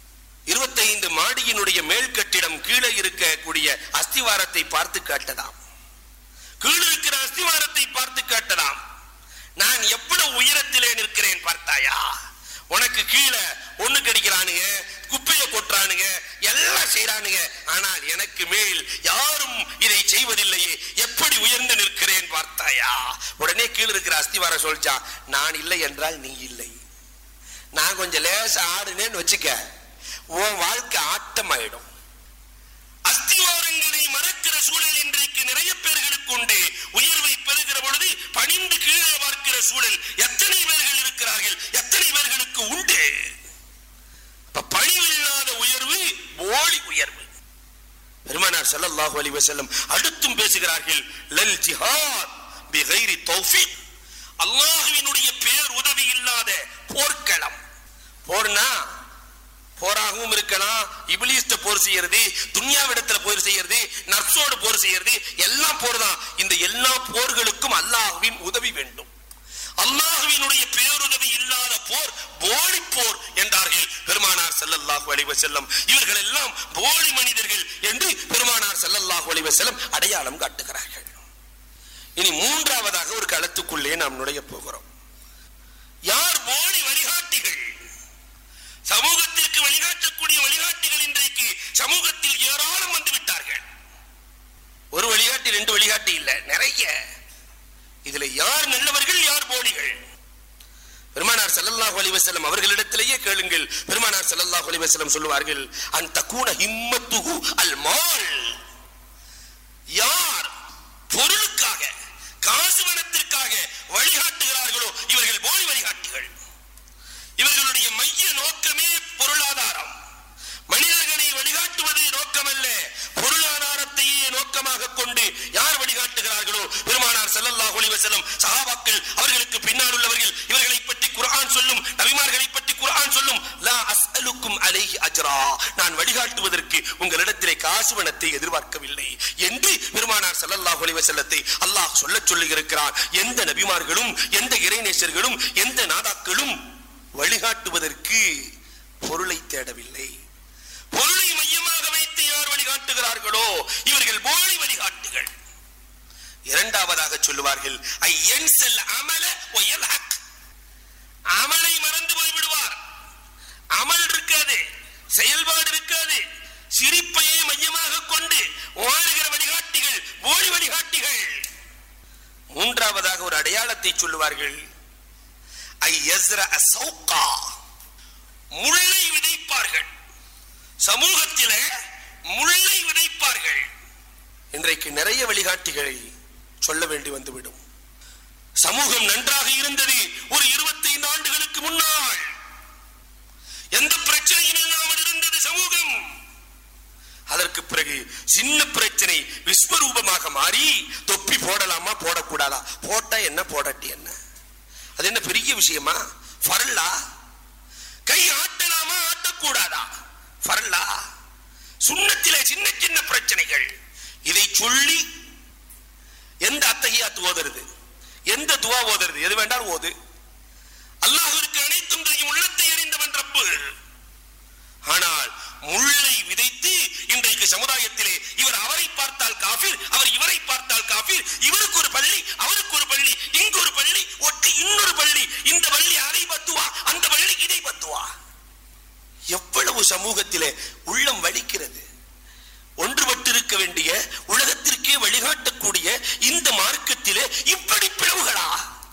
இருபத்தைந்து மாடியினுடைய மேல் கட்டிடம் கீழே இருக்கக்கூடிய அஸ்திவாரத்தை பார்த்து காட்டலாம் கீழே இருக்கிற அஸ்திவாரத்தை பார்த்து காட்டலாம் நான் எவ்வளவு உயரத்திலே நிற்கிறேன் பார்த்தாயா உனக்கு கீழே ஒண்ணு கடிக்கிறானுங்க குப்பையை கொட்டுறானுங்க எல்லாம் செய்யறானுங்க ஆனால் எனக்கு மேல் யாரும் இதை செய்வதில்லையே எப்படி உயர்ந்து நிற்கிறேன் பார்த்தாயா உடனே கீழே இருக்கிற அஸ்திவாரம் சொல்லிச்சான் நான் இல்லை என்றால் நீ இல்லை நான் கொஞ்சம் லேசா ஆடுனேன்னு வச்சுக்க உன் வாழ்க்கை ஆட்டமாயிடும் அஸ்திவாரங்களை மறக்கிற சூழல் இன்றைக்கு நிறைய பேர்களுக்கு உண்டு உயர்வை பெறுகிற பொழுது பணிந்து கீழே பார்க்கிற சூழல் எத்தனை பேர்கள் இருக்கிறார்கள் எத்தனை பேர்களுக்கு உண்டு அப்ப பணிவில்லாத உயர்வு போலி உயர்வு பெருமானார் ஸல்லல்லாஹு அலைஹி வஸல்லம் அடுத்தும் பேசுகிறார்கள் லல் ஜிஹாத் பிகைரி தௌஃபீக் அல்லாஹ்வினுடைய பேர் உதவி இல்லாத போர்க்களம் போர்னா போராகவும் இருக்கலாம் இபிலிஸ்ட போர் செய்யறது துன்யாவிடத்துல போர் செய்யறது நர்ஸோடு போர் செய்யறது எல்லாம் போர் தான் இந்த எல்லா போர்களுக்கும் அல்லாஹ்வின் உதவி வேண்டும் அல்லாஹ்வினுடைய பேருதவி இல்லாத போர் போலி போர் என்றார்கள் பெருமானார் ஸல்லல்லாஹு அலைஹி வஸல்லம் இவர்கள் எல்லாம் போலி மனிதர்கள் என்று பெருமானார் ஸல்லல்லாஹு அலைஹி வஸல்லம் அடையாளம் காட்டுகிறார்கள் இனி மூன்றாவதாக ஒரு களத்துக்குள்ளே நாம் நுழைய போகிறோம் யார் போலி வழிகாட்டிகள் சமூகத்திற்கு வழிகாட்டக்கூடிய வழிகாட்டிகள் இன்றைக்கு சமூகத்தில் ஏராளம் வந்து விட்டார்கள் ஒரு வழிகாட்டி ரெண்டு வழிகாட்டி இல்ல நிறைய இதுல யார் நல்லவர்கள் யார் போலிகள் பெருமானார் ஸல்லல்லாஹு அலைஹி வஸல்லம் அவர்களிடத்திலேயே கேளுங்கள் பெருமானார் ஸல்லல்லாஹு அலைஹி வஸல்லம் சொல்லுவார்கள் அன் தக்கூன ஹிம்மத்துஹு அல் மால் யார் பொருளுக்காக காசு பணத்திற்காக வழிகாட்டுகிறார்களோ இவர்கள் போலி வழிகாட்டிகள் இவர்களுடைய மைய நோக்கமே பொருளாதாரம் மனிதர்களை வழிகாட்டுவது நோக்கமல்ல பொருளாதாரத்தையே நோக்கமாக கொண்டு யார் வழிகாட்டுகிறார்களோ பெருமானார் ஸல்லல்லாஹு அலைஹி வஸல்லம் சஹாபாக்கள் அவர்களுக்கு பின்னால் உள்ளவர்கள் இவர்களை பற்றி குர்ஆன் சொல்லும் நபிமார்களை பற்றி குர்ஆன் சொல்லும் லா அஸ்அலுக்கும் அலைஹி அஜ்ரா நான் வழிகாட்டுவதற்கு உங்களிடத்திலே காசு பணத்தை எதிர்பார்க்கவில்லை என்று பெருமானார் ஸல்லல்லாஹு அலைஹி வஸல்லத்தை அல்லாஹ் சொல்லச் சொல்லுகிறான் எந்த நபிமார்களும் எந்த இறைநேசர்களும் எந்த நாதாக்களும் வழிகாட்டுவதற்கு பொருளை தேடவில்லை பொருளை மையமாக வைத்து யார் வழிகாட்டுகிறார்களோ இவர்கள் போலி வழிகாட்டுகள் இரண்டாவதாக சொல்லுவார்கள் ஐ என்சல் அமல ஒயல்ஹக் அமலை மறந்து போய்விடுவார் அமல் இருக்காது செயல்பாடு இருக்காது சிரிப்பையே மையமாக கொண்டு வாழுகிற வழிகாட்டிகள் போலி வழிகாட்டிகள் மூன்றாவதாக ஒரு அடையாளத்தை சொல்லுவார்கள் ஐ யஸ்ரா சௌகா முள்ளை விதைப்பார்கள் சமூகத்திலே முள்ளை விதைப்பார்கள் இன்றைக்கு நிறைய வழிகாட்டிகளை சொல்ல வேண்டி வந்துவிடும் சமூகம் நன்றாக இருந்தது ஒரு 25 ஆண்டுகளுக்கு முன்னால் எந்த பிரச்சனையும் இல்லாமல் இருந்தது சமூகம் அதற்கு பிறகு சின்ன பிரச்சனை விஸ்வரூபமாக மாறி தொப்பி போடலாமா போடக்கூடாதா போட்டா என்ன போடாட்டி என்ன அது என்ன பெரிய விஷயமா ஃபரல்லா கை ஆட்டலாமா ஆட்டக்கூடாதா ஃபரல்லா சுண்ணத்திலே சின்ன சின்ன பிரச்சனைகள் இதை சொல்லி எந்த அத்தகையாத்து ஓதுறது எந்த துவா ஓதுறது எது வேண்டாலும் ஓது அல்லாஹ்விற்கு அனைத்தும் தெரியும் உள்ளத்தை அறிந்தவன் ரப்பு ஆனால் முள்ளை விதைத்து இன்றைக்கு சமுதாயத்திலே இவர் அவரை பார்த்தால் காஃபிர் அவர் இவரை பார்த்தால் காஃபிர் இவருக்கு ஒரு பள்ளி அவருக்கு ஒரு பள்ளி இங்கு ஒரு பள்ளி ஒட்டி இன்னொரு பள்ளி இந்த பள்ளி அதை பத்துவா அந்த பள்ளி இதை பத்துவா எவ்வளவு சமூகத்திலே உள்ளம் வலிக்கிறது ஒன்றுபட்டிருக்க வேண்டிய உலகத்திற்கே வழிகாட்டக்கூடிய இந்த மார்க்கத்திலே இப்படி பிளவுகளா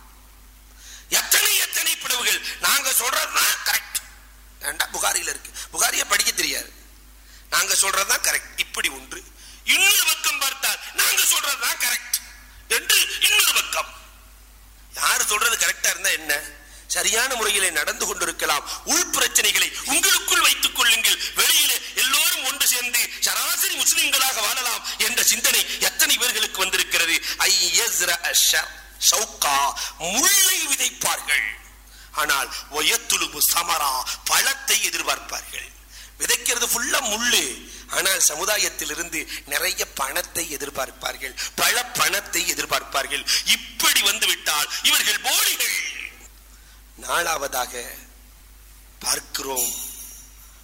எத்தனை எத்தனை பிளவுகள் நாங்க சொல்றதுதான் கரெக்ட் ஏண்டா புகாரில இருக்கு புகாரிய படிக்க தெரியாது நாங்க சொல்றதுதான் கரெக்ட் இப்படி ஒன்று இன்னொரு பக்கம் பார்த்தால் நாங்க சொல்றதுதான் கரெக்ட் என்று இன்னொரு பக்கம் யார் சொல்றது கரெக்டா இருந்தா என்ன சரியான முறையிலே நடந்து கொண்டிருக்கலாம் உள் பிரச்சனைகளை உங்களுக்குள் வைத்துக் கொள்ளுங்கள் வெளியிலே எல்லோரும் ஒன்று சேர்ந்து சராசரி முஸ்லிம்களாக வாழலாம் என்ற சிந்தனை எத்தனை பேர்களுக்கு வந்திருக்கிறது ஐ யஸ்ர அஷ ஷௌகா முள்ளை விதைப்பார்கள் ஆனால் ஒயத்துலுபு சமரா பழத்தை எதிர்பார்ப்பார்கள் விதைக்கிறது ஃபுல்லா முள்ளு ஆனால் சமுதாயத்திலிருந்து நிறைய பணத்தை எதிர்பார்ப்பார்கள் பல பணத்தை எதிர்பார்ப்பார்கள் இப்படி வந்து விட்டால் இவர்கள் போலிகள் நாலாவதாக பார்க்கிறோம்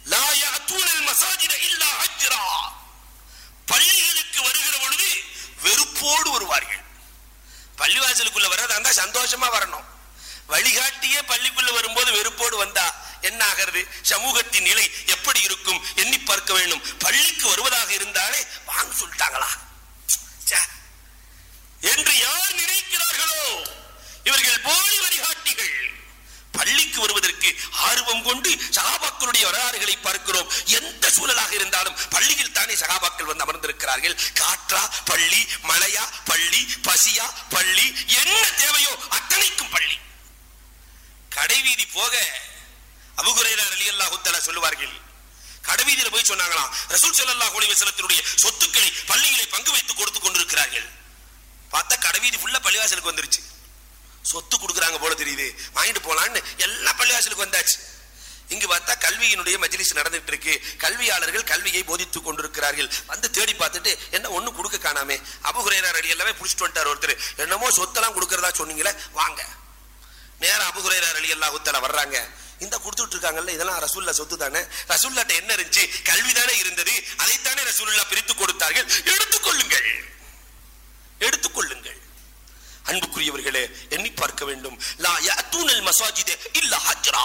லா யஅத்தூனல் மசாஜித இல்லா அஜ்ரா பள்ளிகளுக்கு வருகிற பொழுது வெறுப்போடு வருவார்கள் பள்ளிவாசலுக்குள்ள வர்றதா இருந்தா சந்தோஷமா வரணும் வழிகாட்டியே பள்ளிக்குள்ள வரும்போது வெறுப்போடு வந்தா என்ன ஆகிறது சமூகத்தின் நிலை எப்படி இருக்கும் எண்ணி பார்க்க வேண்டும் பள்ளிக்கு வருவதாக இருந்தாலே வாங்க சொல்லிட்டாங்களா ச்சே. என்று யார் நினைக்கிறார்களோ இவர்கள் போலி வழிகாட்டிகள் பள்ளிக்கு வருவதற்கு ஆர்வம் கொண்டு சகாபாக்களுடைய வரலாறுகளை பார்க்கிறோம் எந்த சூழலாக இருந்தாலும் பள்ளியில் தானே சகாபாக்கள் வந்து அமர்ந்திருக்கிறார்கள் காற்றா பள்ளி மழையா பள்ளி பசியா பள்ளி என்ன தேவையோ அத்தனைக்கும் பள்ளி கடைவீதி போக அபுகுரைரா ரலியல்லாஹு தஆலா சொல்லுவார்கள் கடைவீதியில போய் சொன்னாங்களாம் ரசூல் ஸல்லல்லாஹு அலைஹி வஸல்லத்தினுடைய சொத்துக்களை பள்ளியிலே பங்கு வைத்து கொடுத்து கொண்டிருக்கிறார்கள் பார்த்தா கடைவீதி ஃபுல்லா பள்ளிவாசலுக்கு வந்துருச்சு சொத்து கொடுக்குறாங்க போல தெரியுது வாங்கிட்டு போலான்னு எல்லா பள்ளிவாசலுக்கு வந்தாச்சு இங்கு பார்த்தா கல்வியினுடைய மஜ்லிஸ் நடந்துட்டு இருக்கு கல்வியாளர்கள் கல்வியை போதித்துக் கொண்டிருக்கிறார்கள் வந்து தேடி பார்த்துட்டு என்ன ஒண்ணு கொடுக்க காணாமே அபுகுரேரர் அடி எல்லாமே புடிச்சிட்டு வந்துட்டார் ஒருத்தர் என்னமோ சொத்தெல்லாம் கொடுக்கறதா சொன்னீங்களே வாங்க நேரா அபுகுரேரர் அலி அல்லா உத்தல வர்றாங்க இந்த கொடுத்துட்டு இருக்காங்கல்ல இதெல்லாம் ரசூல்லா சொத்து தானே ரசூல்லாட்ட என்ன இருந்துச்சு கல்வி தானே இருந்தது அதைத்தானே ரசூலுல்லா பிரித்து கொடுத்தார்கள் எடுத்துக்கொள்ளுங்கள் எடுத்துக்கொள்ளுங்கள் அன்புக்குரியவர்களே எண்ணி பார்க்க வேண்டும் லா யஅத்தூனல் மசாஜித இல்லா ஹஜ்ரா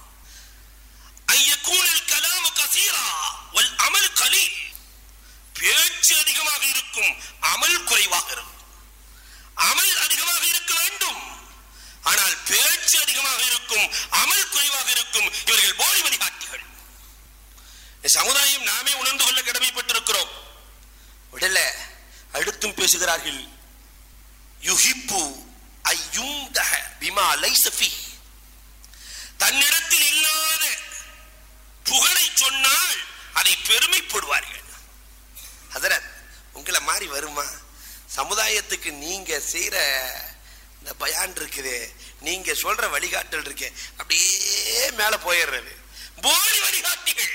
ஐயக்கூனல் கலாமு கசீரா வல் அமல் கலீல் பேச்சு அதிகமாக இருக்கும் அமல் குறைவாக இருக்கும் அமல் அதிகமாக இருக்க வேண்டும் ஆனால் பேச்சு அதிகமாக இருக்கும் அமல் குறைவாக இருக்கும் இவர்கள் போலி வழிகாட்டிகள் இந்த சமுதாயம் நாமே உணர்ந்து கொள்ள கடமைப்பட்டிருக்கிறோம் விடல அடுத்தும் பேசுகிறார்கள் யுஹிப்பு ஐயும்தஹ பிமா லைஸ ஃபீ தன்னிடத்தில் இல்லாத புகழை சொன்னால் அதை பெருமைப்படுவார்கள் ஹதரத் உங்களை மாதிரி வருமா சமுதாயத்துக்கு நீங்க செய்யற இந்த பயான் இருக்குது நீங்க சொல்ற வழிகாட்டல் இருக்கு அப்படியே மேல போயிடுறது போலி வழிகாட்டிகள்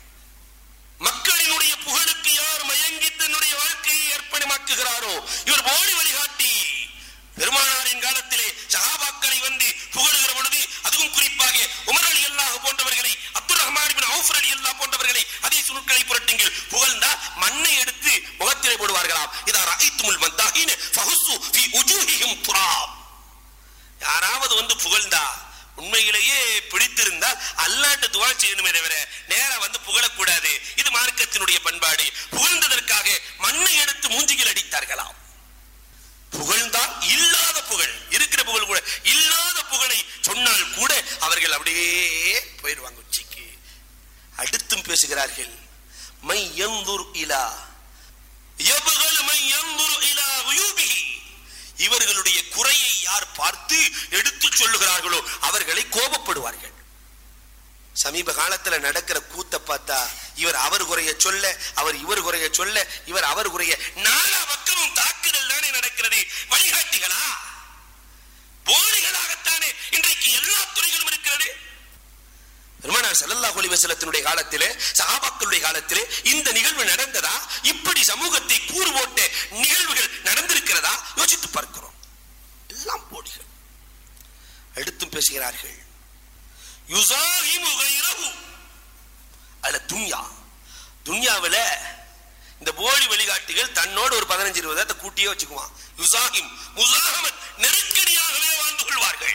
மக்களினுடைய புகழுக்கு யார் மயங்கி தன்னுடைய வாழ்க்கையை அர்ப்பணமாக்குகிறாரோ இவர் போலி வழிகாட்டி பெருமானாரின் காலத்திலே சஹாபாக்களை வந்து புகழுகிற பொழுது அதுவும் குறிப்பாக உமர் அலி அல்லாஹ் போன்றவர்களை அப்துல் ரஹ்மான் இப்னு அவுஃப் அலி அல்லாஹ் போன்றவர்களை அதே சுருட்களை புரட்டுங்கள் புகழ்ந்தா மண்ணை எடுத்து முகத்திலே போடுவார்களாம் இதா ரஐத்துமுல் மந்தாஹின் ஃபஹுஸ்ஸு ஃபீ உஜூஹிஹிம் துராப் யாராவது வந்து புகழ்ந்தா உண்மையிலேயே பிடித்திருந்தால் அல்லாட்டு துவா செய்யணுமே தவிர நேரா வந்து புகழக்கூடாது இது மார்க்கத்தினுடைய பண்பாடு புகழ்ந்ததற்காக மண்ணை எடுத்து மூஞ்சியில் அடித்தார்களாம் புகழ்ந்தால் இல்லாத புகழ் இருக்கிற புகழ் கூட இல்லாத புகழை சொன்னால் கூட அவர்கள் அப்படியே போயிடுவாங்க உச்சிக்கு அடுத்தும் பேசுகிறார்கள் மை யந்துர் இலா யபகல் மை யந்துர் இலா உயூபிஹி இவர்களுடைய குறையை யார் பார்த்து எடுத்து சொல்லுகிறார்களோ அவர்களை கோபப்படுவார்கள் சமீப காலத்துல நடக்கிற கூத்த பார்த்தா இவர் அவர் குறைய சொல்ல அவர் இவர் குறைய சொல்ல இவர் அவர் குறைய நாலா பக்கமும் தாக்குதல் தானே நடக்கிறது வழிகாட்டிகளா போலிகளாகத்தானே இன்றைக்கு எல்லா துறைகளும் இருக்கிறது பெருமானார் ஸல்லல்லாஹு அலைஹி வஸல்லத்தினுடைய காலத்திலே சஹாபாக்களுடைய காலத்திலே இந்த நிகழ்வு நடந்ததா இப்படி சமூகத்தை கூறு போட்ட நிகழ்வுகள் நடந்திருக்கிறதா யோசித்து பார்க்கிறோம் எல்லாம் போலிகள் அடுத்தும் பேசுகிறார்கள் யுசாஹிமு கைரஹு அதுல துன்யா துன்யாவுல இந்த போலி வழிகாட்டிகள் தன்னோடு ஒரு பதினஞ்சு இருபது கூட்டியே வச்சுக்குவான் யுசாஹிம் முசாஹமத் நெருக்கடியாகவே வாழ்ந்து கொள்வார்கள்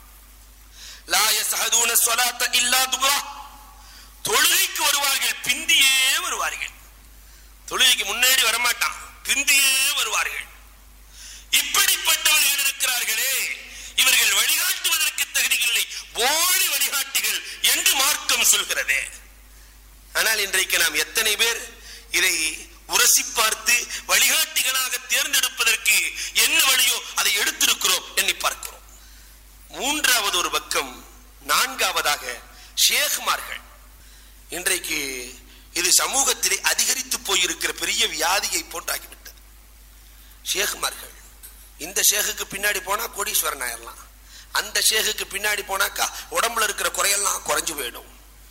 லா யஸ்ஹதூன ஸலாத்த இல்லா துப்ரா தொழுகைக்கு வருவார்கள் பிந்தியே வருவார்கள் தொழுகைக்கு முன்னாடி வரமாட்டான் பிந்தியே வருவார்கள் இப்படிப்பட்டவர்கள் இருக்கிறார்களே இவர்கள் வழிகாட்டுவதற்கு தகுதி இல்லை போலி வழிகாட்டிகள் என்று மார்க்கம் சொல்கிறது ஆனால் இன்றைக்கு நாம் எத்தனை பேர் இதை உரசி பார்த்து வழிகாட்டிகளாக தேர்ந்தெடுப்பதற்கு என்ன வழியோ அதை எடுத்திருக்கிறோம் எண்ணி பார்க்கிறோம் மூன்றாவது ஒரு பக்கம் நான்காவதாக ஷேகுமார்கள் இன்றைக்கு இது சமூகத்திலே அதிகரித்து போயிருக்கிற பெரிய வியாதியை போன்றாகிவிட்டது ஷேகுமார்கள் இந்த ஷேகுக்கு பின்னாடி போனா கோடீஸ்வரன் ஆயிரலாம் அந்த ஷேகுக்கு பின்னாடி போனாக்கா உடம்புல இருக்கிற குறையெல்லாம் குறைஞ்சு போயிடும்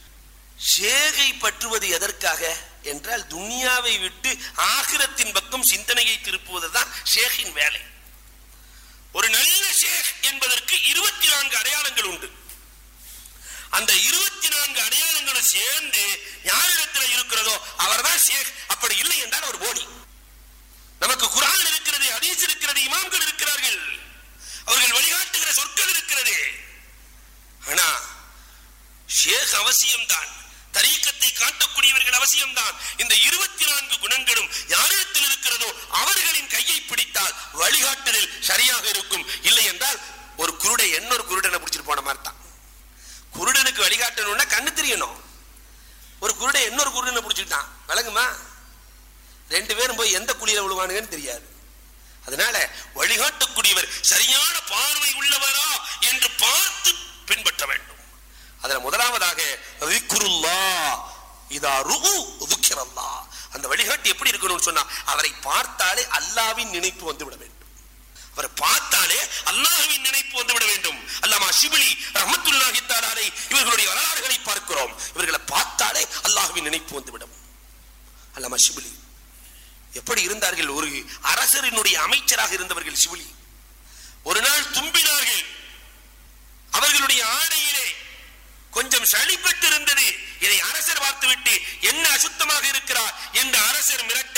ஷேகை பற்றுவது எதற்காக என்றால் துனியாவை விட்டு ஆகிரத்தின் பக்கம் சிந்தனையை திருப்புவதுதான் ஷேகின் வேலை ஒரு நல்ல ஷேக் என்பதற்கு இருபத்தி நான்கு அடையாளங்கள் உண்டு அந்த இருபத்தி நான்கு அடையாளங்களும் சேர்ந்து யாரிடத்துல இருக்கிறதோ அவர்தான் ஷேக் அப்படி இல்லை என்றால் அவர் போடி நமக்கு குரான் இருக்கிறது ஹதீஸ் இருக்கிறது இமாம்கள் இருக்கிறார்கள் அவர்கள் வழிகாட்டுகிற சொற்கள் இருக்கிறது ஆனா ஷேக் அவசியம்தான் தரீக்கத்தை காட்டக்கூடியவர்கள் அவசியம்தான் இந்த இருபத்தி நான்கு குணங்களும் யாரிடத்தில் இருக்கிறதோ அவர்களின் கையை பிடித்தால் வழிகாட்டுதல் சரியாக இருக்கும் இல்லை என்றால் ஒரு குருடை இன்னொரு குருடனை பிடிச்சிட்டு போன மாதிரி தான் குருடனுக்கு வழிகாட்டணும்னா கண்ணு தெரியணும் ஒரு குருடை இன்னொரு குருடனை பிடிச்சிட்டான் விளங்குமா ரெண்டு பேரும் போய் எந்த குழியில விழுவானுங்கன்னு தெரியாது அதனால வழிகாட்டக்கூடியவர் சரியான பார்வை உள்ளவரா என்று பார்த்து பின்பற்ற வேண்டும் அதுல முதலாவதாக விக்ருல்லா இதா ருகு துக்கிரல்லா அந்த வழிகாட்டி எப்படி இருக்கணும்னு சொன்னா அவரை பார்த்தாலே அல்லாவின் நினைப்பு வந்து விட வேண்டும் அவரை பார்த்தாலே அல்லாஹ்வின் நினைப்பு வந்து விட வேண்டும் அல்லாமா ஷிபிலி ரஹமத்துல்லாஹி தஆலாலை இவர்களுடைய வரலாறுகளை பார்க்கிறோம் இவர்களை பார்த்தாலே அல்லாஹ்வின் நினைப்பு வந்து விடும் அல்லாமா ஷிபிலி எப்படி இருந்தார்கள் ஒரு அரசரினுடைய அமைச்சராக இருந்தவர்கள் சிவிலி ஒரு நாள் தும்பினார்கள் அவர்களுடைய ஆடையிலே கொஞ்சம் சளிப்பட்டு இருந்தது இதை அரசர் பார்த்துவிட்டு என்ன அசுத்தமாக இருக்கிறார் என்று அரசர் மிரட்ட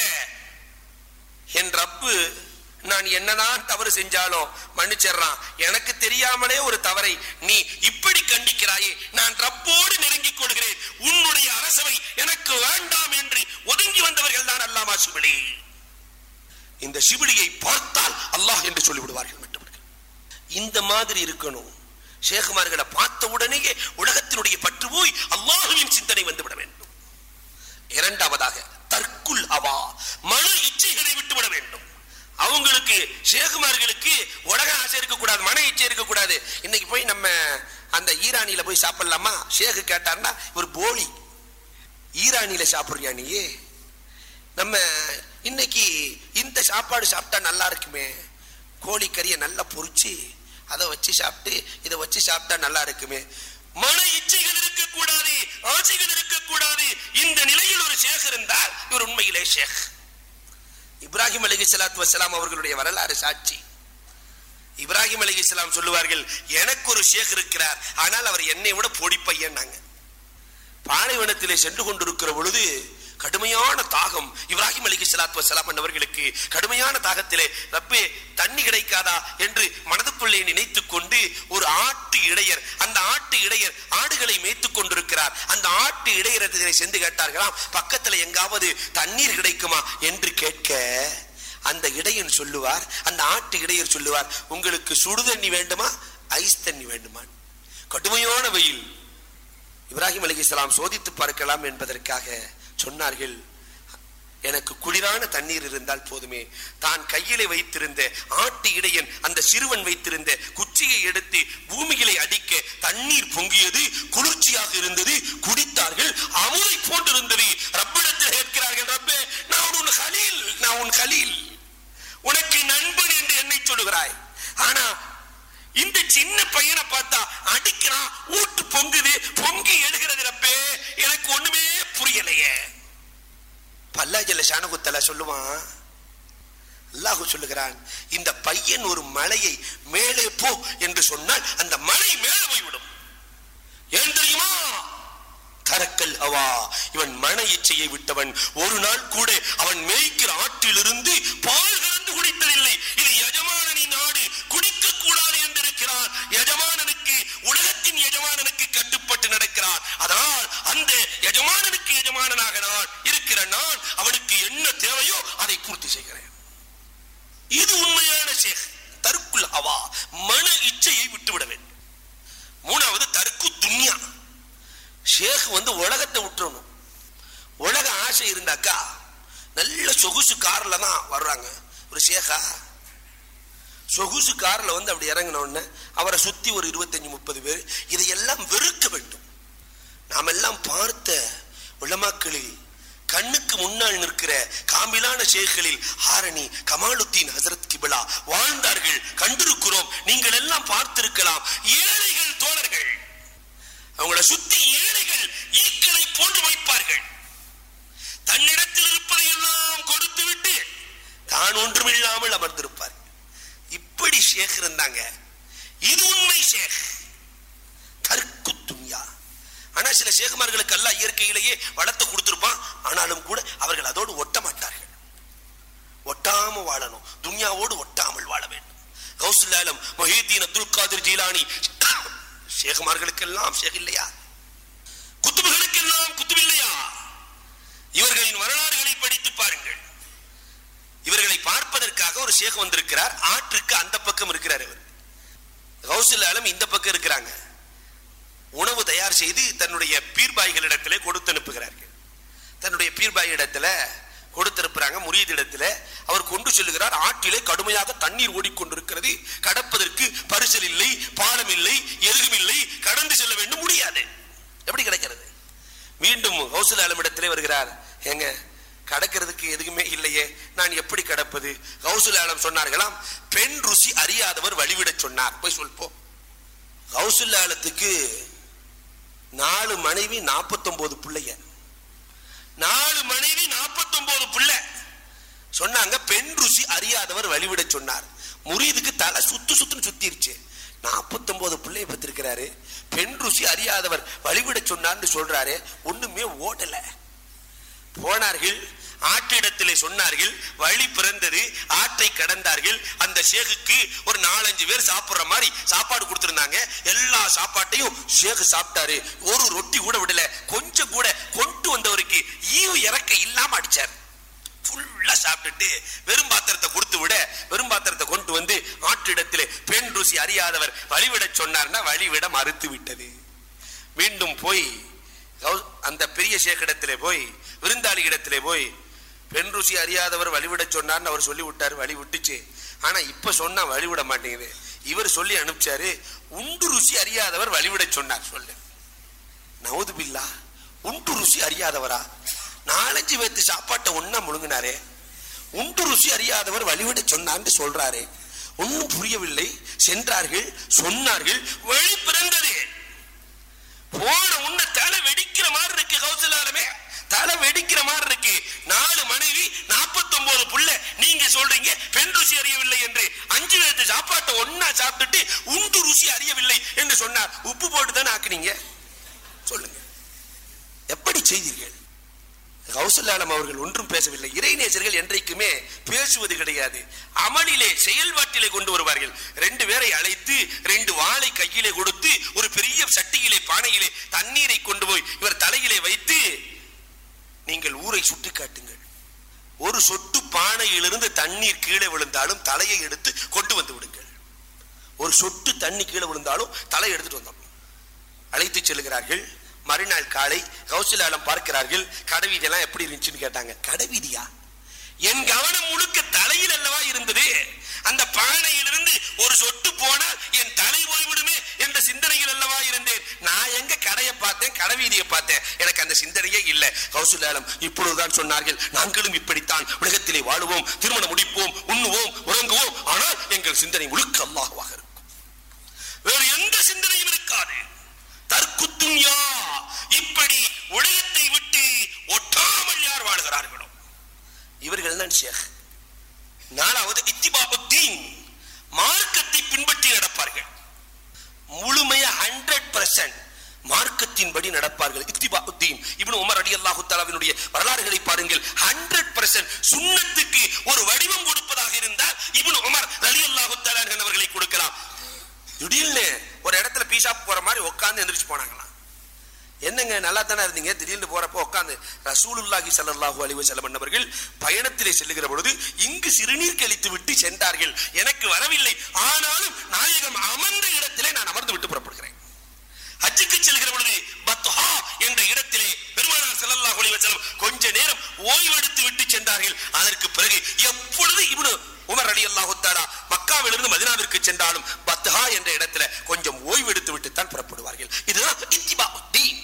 என் ரப்பு நான் என்னதான் தவறு செஞ்சாலும் மன்னிச்சிடுறான் எனக்கு தெரியாமலே ஒரு தவறை நீ இப்படி கண்டிக்கிறாயே நான் ரப்போடு நெருங்கிக் கொள்கிறேன் உன்னுடைய அரசவை எனக்கு வேண்டாம் என்று ஒதுங்கி வந்தவர்கள் தான் அல்லாமா சிபிலி இந்த சிபிலியை பார்த்தால் அல்லாஹ் என்று சொல்லிவிடுவார்கள் மற்றவர்கள் இந்த மாதிரி இருக்கணும் ஷேகுமார்களை பார்த்த உடனேயே உலகத்தினுடைய பற்று போய் அல்லாஹுவின் சிந்தனை வந்துவிட வேண்டும் இரண்டாவதாக தற்குல் அவா மன இச்சைகளை விட்டுவிட வேண்டும் அவங்களுக்கு ஷேகுமார்களுக்கு உலக ஆசை இருக்கக்கூடாது மன இச்சை இருக்கக்கூடாது இன்னைக்கு போய் நம்ம அந்த ஈரானியில போய் சாப்பிடலாமா ஷேகு கேட்டார்னா ஒரு போலி ஈரானியில சாப்பிடுறியா நீ நம்ம இன்னைக்கு இந்த சாப்பாடு சாப்பிட்டா நல்லா இருக்குமே கோழிக்கறியை நல்லா பொரிச்சு அதை வச்சு சாப்பிட்டு இதை வச்சு சாப்பிட்டா நல்லா இருக்குமே மன இச்சைகள் இருக்கக்கூடாது ஆசைகள் இருக்கக்கூடாது இந்த நிலையில் ஒரு ஷேக் இருந்தால் இவர் உண்மையிலே ஷேக் இப்ராஹிம் அலி சலாத்து வசலாம் அவர்களுடைய வரலாறு சாட்சி இப்ராஹிம் அலி இஸ்லாம் சொல்லுவார்கள் எனக்கு ஒரு ஷேக் இருக்கிறார் ஆனால் அவர் என்னை விட பொடி பையன்னாங்க பாலைவனத்திலே சென்று கொண்டிருக்கிற பொழுது கடுமையான தாகம் இப்ராஹிம் அலி சலாத்து வசலாம் அவர்களுக்கு கடுமையான தாகத்திலே ரப்பே தண்ணி கிடைக்காதா என்று மனதுக்குள்ளே நினைத்துக் கொண்டு ஒரு ஆட்டு இடையர் அந்த ஆட்டு இடையர் ஆடுகளை மேய்த்துக் கொண்டிருக்கிறார் அந்த ஆட்டு இடையரத்திலே சென்று கேட்டார்களாம் பக்கத்துல எங்காவது தண்ணீர் கிடைக்குமா என்று கேட்க அந்த இடையன் சொல்லுவார் அந்த ஆட்டு இடையர் சொல்லுவார் உங்களுக்கு சுடு தண்ணி வேண்டுமா ஐஸ் தண்ணி வேண்டுமா கடுமையான வெயில் இப்ராஹிம் அலிகலாம் சோதித்து பார்க்கலாம் என்பதற்காக சொன்னார்கள் எனக்கு குளிரான தண்ணீர் இருந்தால் போதுமே தான் கையிலே வைத்திருந்த ஆட்டு இடையன் அந்த சிறுவன் வைத்திருந்த குச்சியை எடுத்து பூமிகளை அடிக்க தண்ணீர் பொங்கியது குளிர்ச்சியாக இருந்தது குடித்தார்கள் அமுதை போன்றிருந்தது ரப்பிடத்தில் கேட்கிறார்கள் ரப்பே நான் உன் கலீல் நான் உன் கலீல் உனக்கு நண்பன் என்று என்னை சொல்லுகிறாய் ஆனா இந்த சின்ன பையனை பார்த்தா அடிக்கிறான் ஊட்டு பொங்குது பொங்கி எழுகிறது ரப்பே எனக்கு ஒண்ணுமே புரியலையே பல்லாஜல்ல ஷானகுத்தல சொல்லுவான் அல்லாஹு சொல்லுகிறான் இந்த பையன் ஒரு மலையை மேலே போ என்று சொன்னால் அந்த மலை மேலே போய்விடும் ஏன் தெரியுமா தரக்கல் அவா இவன் மன இச்சையை விட்டவன் ஒரு நாள் கூட அவன் மேய்க்கிற ஆற்றிலிருந்து பால் கலந்து குடித்ததில்லை இது எஜமானனின் நாடு குடிக்க கூடாது என்று இருக்கிறான் எஜமானனுக்கு உலகத்தின் எஜமானனுக்கு கட்டுப்பட்டு நடக்கிறான் அதனால் அந்த எஜமானனுக்கு எஜமானனாக நான் இருக்கிற நான் அவனுக்கு என்ன தேவையோ அதை பூர்த்தி செய்கிறேன் இது உண்மையான ஷேக் தற்குல் அவா மன இச்சையை விட்டுவிட வேண்டும் மூணாவது தற்கு துன்யா ஷேக் வந்து உலகத்தை விட்டுறணும் உலக ஆசை இருந்தாக்கா நல்ல சொகுசு கார்ல தான் வர்றாங்க ஒரு ஷேகா சொகுசு கார்ல வந்து அப்படி இறங்கின உடனே அவரை சுத்தி ஒரு இருபத்தஞ்சு முப்பது பேர் இதையெல்லாம் வெறுக்க வேண்டும் நாம் எல்லாம் பார்த்த உலமாக்களில் கண்ணுக்கு முன்னால் நிற்கிற காமிலான ஷேக்களில் ஹாரணி கமாலுத்தீன் ஹசரத் கிபிலா வாழ்ந்தார்கள் கண்டிருக்கிறோம் நீங்கள் எல்லாம் பார்த்திருக்கலாம் ஏழைகள் தோழர்கள் அவங்கள சுத்தி ஏழைகள் ஈக்களை போன்று வைப்பார்கள் தன்னிடத்தில் இருப்பதை எல்லாம் கொடுத்து விட்டு தான் ஒன்றுமில்லாமல் அமர்ந்திருப்பார் இப்படி ஷேக் இருந்தாங்க இது உண்மை ஷேக் தற்கு துன்யா ஆனா சில சேகுமார்களுக்கு அல்லாஹ் இயற்கையிலேயே வளத்தை கொடுத்திருப்பான் ஆனாலும் கூட அவர்கள் அதோடு ஒட்ட மாட்டார்கள் ஒட்டாம வாழணும் துன்யாவோடு ஒட்டாமல் வாழ வேண்டும் கௌசுல்லாலம் மொஹீதீன் அப்துல் காதிர் ஜீலானி ஷேகுமார்களுக்கெல்லாம் ஷேக் இல்லையா குத்துபுகளுக்கெல்லாம் குத்துப் இல்லையா இவர்களின் வரலாறுகளை படித்து பாருங்கள் இவர்களை பார்ப்பதற்காக ஒரு ஷேக் வந்திருக்கிறார் ஆற்றுக்கு அந்த பக்கம் இருக்கிறார் இவர் கௌசுல்லாலம் இந்த பக்கம் இருக்கிறாங்க உணவு தயார் செய்து தன்னுடைய பீர்பாய்களிடத்திலே கொடுத்து அனுப்புகிறார்கள் தன்னுடைய பீர்பாய் இடத்துல கொடுத்திருக்கிறாங்க முறியது இடத்துல அவர் கொண்டு செல்லுகிறார் ஆற்றிலே கடுமையாக தண்ணீர் ஓடிக்கொண்டிருக்கிறது கடப்பதற்கு பரிசல் இல்லை பாலம் இல்லை எருகும் இல்லை கடந்து செல்ல வேண்டும் முடியாது எப்படி கிடைக்கிறது மீண்டும் கௌசல் ஆலமிடத்திலே வருகிறார் ஏங்க கடக்கிறதுக்கு எதுவுமே இல்லையே நான் எப்படி கடப்பது கௌசல் ஆலம் சொன்னார்களாம் பெண் ருசி அறியாதவர் வழிவிடச் சொன்னார் போய் சொல்போம் கௌசல் ஆலத்துக்கு நாலு மனைவி நாற்பத்தொன்பது பிள்ளைங்க நாலு மனைவி நாற்பத்தொன்பது பிள்ளை சொன்னாங்க பெண் ருசி அறியாதவர் வழிவிட சொன்னார் முரீதுக்கு தலை சுத்து சுத்துன்னு சுத்திருச்சு நாற்பத்தொன்பது பிள்ளைய பத்திருக்கிறாரு பெண் ருசி அறியாதவர் வழிவிட சொன்னார்னு சொல்றாரு ஒண்ணுமே ஓடல போனார்கள் ஆற்றிடத்திலே சொன்னார்கள் வழி பிறந்தது ஆற்றை கடந்தார்கள் அந்த ஷேகுக்கு ஒரு நாலஞ்சு பேர் சாப்பிடுற மாதிரி சாப்பாடு கொடுத்திருந்தாங்க எல்லா சாப்பாட்டையும் ஷேகு சாப்பிட்டாரு ஒரு ரொட்டி கூட விடல கொஞ்சம் கூட கொண்டு வந்தவருக்கு ஈவு இறக்க இல்லாம அடிச்சார் ஃபுல்லா சாப்பிட்டுட்டு வெறும் பாத்திரத்தை கொடுத்து விட வெறும் பாத்திரத்தை கொண்டு வந்து ஆற்றிடத்திலே பெண் ருசி அறியாதவர் வழிவிட சொன்னார்னா வழிவிட மறுத்து விட்டது மீண்டும் போய் கௌ- அந்த பெரிய ஷேக்கிடத்திலே போய் விருந்தாளி இடத்திலே போய் பெண் ருசி அறியாதவர் வழிவிட சொன்னார்னு அவர் சொல்லி விட்டாரு வழி விட்டுச்சு ஆனா இப்ப சொன்னா வழிவிட மாட்டேங்குது இவர் சொல்லி அனுப்பிச்சாரு உண்டு ருசி அறியாதவர் வழிவிட சொன்னார் சொல்லு நவுது பில்லா உண்டு ருசி அறியாதவரா நாலஞ்சு பேத்து சாப்பாட்டை ஒண்ணா முழுங்கினாரே உண்டு ருசி அறியாதவர் வழிவிட சொன்னார்னு சொல்றாரு ஒன்னும் புரியவில்லை சென்றார்கள் சொன்னார்கள் வழி பிறந்தது போன உன்ன தலை வெடிக்கிற மாதிரி இருக்கு கௌசலாலமே தலை வெடிக்கிற மாதிரி இருக்கு நாலு மனைவி நாற்பத்தொன்பது புள்ள நீங்க சொல்றீங்க பெண் ருசி அறியவில்லை என்று அஞ்சு பேருக்கு சாப்பாட்டை ஒன்னா சாப்பிட்டுட்டு உண்டு ருசி அறியவில்லை என்று சொன்னார் உப்பு போட்டு தானே ஆக்குனீங்க சொல்லுங்க எப்படி செய்தீர்கள் கௌசல்யாலம் அவர்கள் ஒன்றும் பேசவில்லை இறைநேசர்கள் என்றைக்குமே பேசுவது கிடையாது அமலிலே செயல்பாட்டிலே கொண்டு வருவார்கள் ரெண்டு பேரை அழைத்து ரெண்டு வாளை கையிலே கொடுத்து ஒரு பெரிய சட்டியிலே பானையிலே தண்ணீரை கொண்டு போய் இவர் தலையிலே வைத்து நீங்கள் ஊரை சுட்டி காட்டுங்கள் ஒரு சொட்டு பானையிலிருந்து தண்ணீர் கீழே விழுந்தாலும் தலையை எடுத்து கொண்டு வந்து விடுங்கள் ஒரு சொட்டு தண்ணி கீழே விழுந்தாலும் தலையை எடுத்துட்டு வந்தோம் அழைத்து செல்கிறார்கள் மறுநாள் காலை கௌசலாலம் பார்க்கிறார்கள் கடைவீதியெல்லாம் எப்படி இருந்துச்சுன்னு கேட்டாங்க கடைவீதியா என் கவனம் முழுக்க தலையில் அல்லவா இருந்தது அந்த பானையிலிருந்து ஒரு சொட்டு போனால் என் தலை போய்விடுமே என்ற சிந்தனையில் அல்லவா இருந்தேன் நான் எங்க கடையை பார்த்தேன் கடைவீதியை பார்த்தேன் எனக்கு அந்த சிந்தனையே இல்லை கௌசலாலம் இப்பொழுதுதான் சொன்னார்கள் நாங்களும் இப்படித்தான் உலகத்திலே வாழுவோம் திருமணம் முடிப்போம் உண்ணுவோம் உறங்குவோம் ஆனால் எங்கள் சிந்தனை முழுக்க அல்லாஹ்வாக இருக்கும் வேறு எந்த சிந்தனையும் இருக்காது தற்குத்துன்யா இப்படி உலகத்தை விட்டு ஒட்டாமல் யார் வாழ்கிறார்களோ இவர்கள் தான் ஷேக் நாலாவது இத்திபாபுத்தீன் மார்க்கத்தை பின்பற்றி நடப்பார்கள் முழுமையா ஹண்ட்ரட் பர்சன்ட் மார்க்கத்தின்படி நடப்பார்கள் இத்திபாபுத்தீன் இப்னு உமர் அலி அல்லாஹு தாலாவினுடைய வரலாறுகளை பாருங்கள் ஹண்ட்ரட் பர்சன்ட் சுண்ணத்துக்கு ஒரு வடிவம் கொடுப்பதாக இருந்தால் இப்னு உமர் அலி அல்லாஹு தாலான் அவர்களை கொடுக்கலாம் திடீர்னு ஒரு இடத்துல பீ ஷாப் போற மாதிரி உட்கார்ந்து எந்திரிச்சு போனாங்களாம் என்னங்க நல்லா தானே இருந்தீங்க திடீர்னு போறப்போ உட்கார்ந்து ரசூலுல்லாஹி ஸல்லல்லாஹு அலைஹி வஸல்லம் அவர்கள் பயணத்திலே செல்லுகிற பொழுது இங்கு சிறுநீர் கழித்து விட்டு சென்றார்கள் எனக்கு வரவில்லை ஆனாலும் நாயகம் அமர்ந்த இடத்திலே நான் அமர்ந்து விட்டு புறப்படுகிறேன் ஹஜ்ஜுக்கு செல்கிற பொழுது பத்ஹா என்ற இடத்திலே பெருமானார் ஸல்லல்லாஹு அலைஹி வஸல்லம் கொஞ்ச நேரம் ஓய்வெடுத்து விட்டு சென்றார்கள் அதற்கு பிறகு எப்பொழுது இப்னு உமர் அலி அல்லாஹு தஆலா மக்காவிலிருந்து மதீனாவிற்கு சென்றாலும் பத்ஹா என்ற இடத்துல கொஞ்சம் ஓய்வெடுத்து விட்டு தான் புறப்படுவார்கள் இதுதான் இத்திபாஉத்தீன்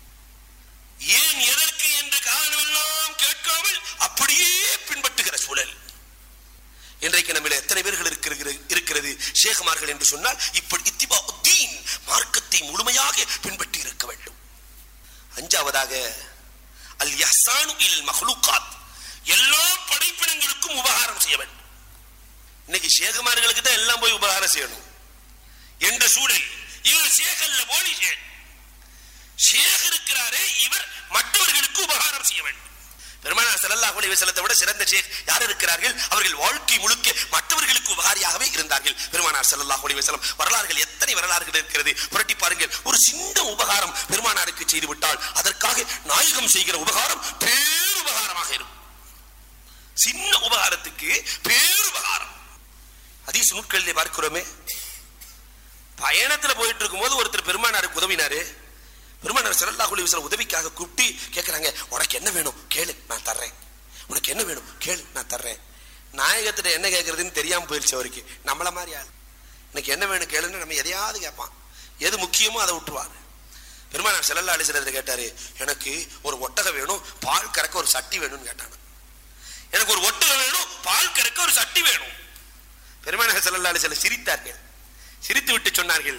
ஏன் எதற்கு என்று காரணமெல்லாம் கேட்காமல் அப்படியே பின்பற்றுகிற சூழல் இன்றைக்கு நம்மில எத்தனை பேர்கள் இருக்கிறது இருக்கிறது ஷேகுமார்கள் என்று சொன்னால் இப்படி இத்திபாஉத்தீன் மார்க்கத்தை முழுமையாக பின்பற்றி இருக்க வேண்டும் அஞ்சாவதாக அல் யஹ்சானு இல் மஹ்லூகாத் எல்லா படைப்பினங்களுக்கும் உபகாரம் செய்ய வேண்டும் இன்னைக்கு ஷேகுமார்களுக்கு தான் எல்லாம் போய் உபகாரம் செய்யணும் என்ற சூழல் இவர் ஷேகல்ல போலி ஷேக் ஷேக் இருக்கிறாரே இவர் மற்றவர்களுக்கு உபகாரம் செய்ய வேண்டும் பெருமானார் ஸல்லல்லாஹு அலைஹி வஸல்லத்தை விட சிறந்த ஷேக் யார் இருக்கிறார்கள் அவர்கள் வாழ்க்கை முழுக்க மற்றவர்களுக்கு உபகாரியாகவே இருந்தார்கள் பெருமானார் ஸல்லல்லாஹு அலைஹி வஸல்லம் வரலாறுகள் எத்தனை வரலாறுகள் இருக்கிறது புரட்டி பாருங்கள் ஒரு சின்ன உபகாரம் பெருமானாருக்கு செய்து விட்டால் அதற்காக நாயகம் செய்கிற உபகாரம் பேருபகாரமாக இருக்கும் சின்ன உபகாரத்துக்கு பேருபகாரம் ஹதீஸ் நூட்களிலே பார்க்கிறோமே பயணத்துல போயிட்டு இருக்கும்போது ஒருத்தர் பெருமானாருக்கு உதவினாரு பெருமானார் ஸல்லல்லாஹு அலைஹி வஸல்லம் உதவிக்காக கூப்பிட்டு கேக்குறாங்க உனக்கு என்ன வேணும் கேளு நான் தர்றேன் உனக்கு என்ன வேணும் கேளு நான் தர்றேன் நாயகத்திட்ட என்ன கேட்கறதுன்னு தெரியாம போயிருச்சு அவருக்கு நம்மள மாதிரி ஆள் இன்னைக்கு என்ன வேணும் கேளுன்னு நம்ம எதையாவது கேட்பான் எது முக்கியமோ அதை விட்டுருவாரு பெருமானார் ஸல்லல்லாஹு அலைஹி வஸல்லம் கேட்டாரு எனக்கு ஒரு ஒட்டகம் வேணும் பால் கறக்க ஒரு சட்டி வேணும்னு கேட்டாங்க எனக்கு ஒரு ஒட்டகம் வேணும் பால் கறக்க ஒரு சட்டி வேணும் பெருமானார் ஸல்லல்லாஹு அலைஹி வஸல்லம் சிரித்தார்கள் சிரித்து விட்டு சொன்னார்கள்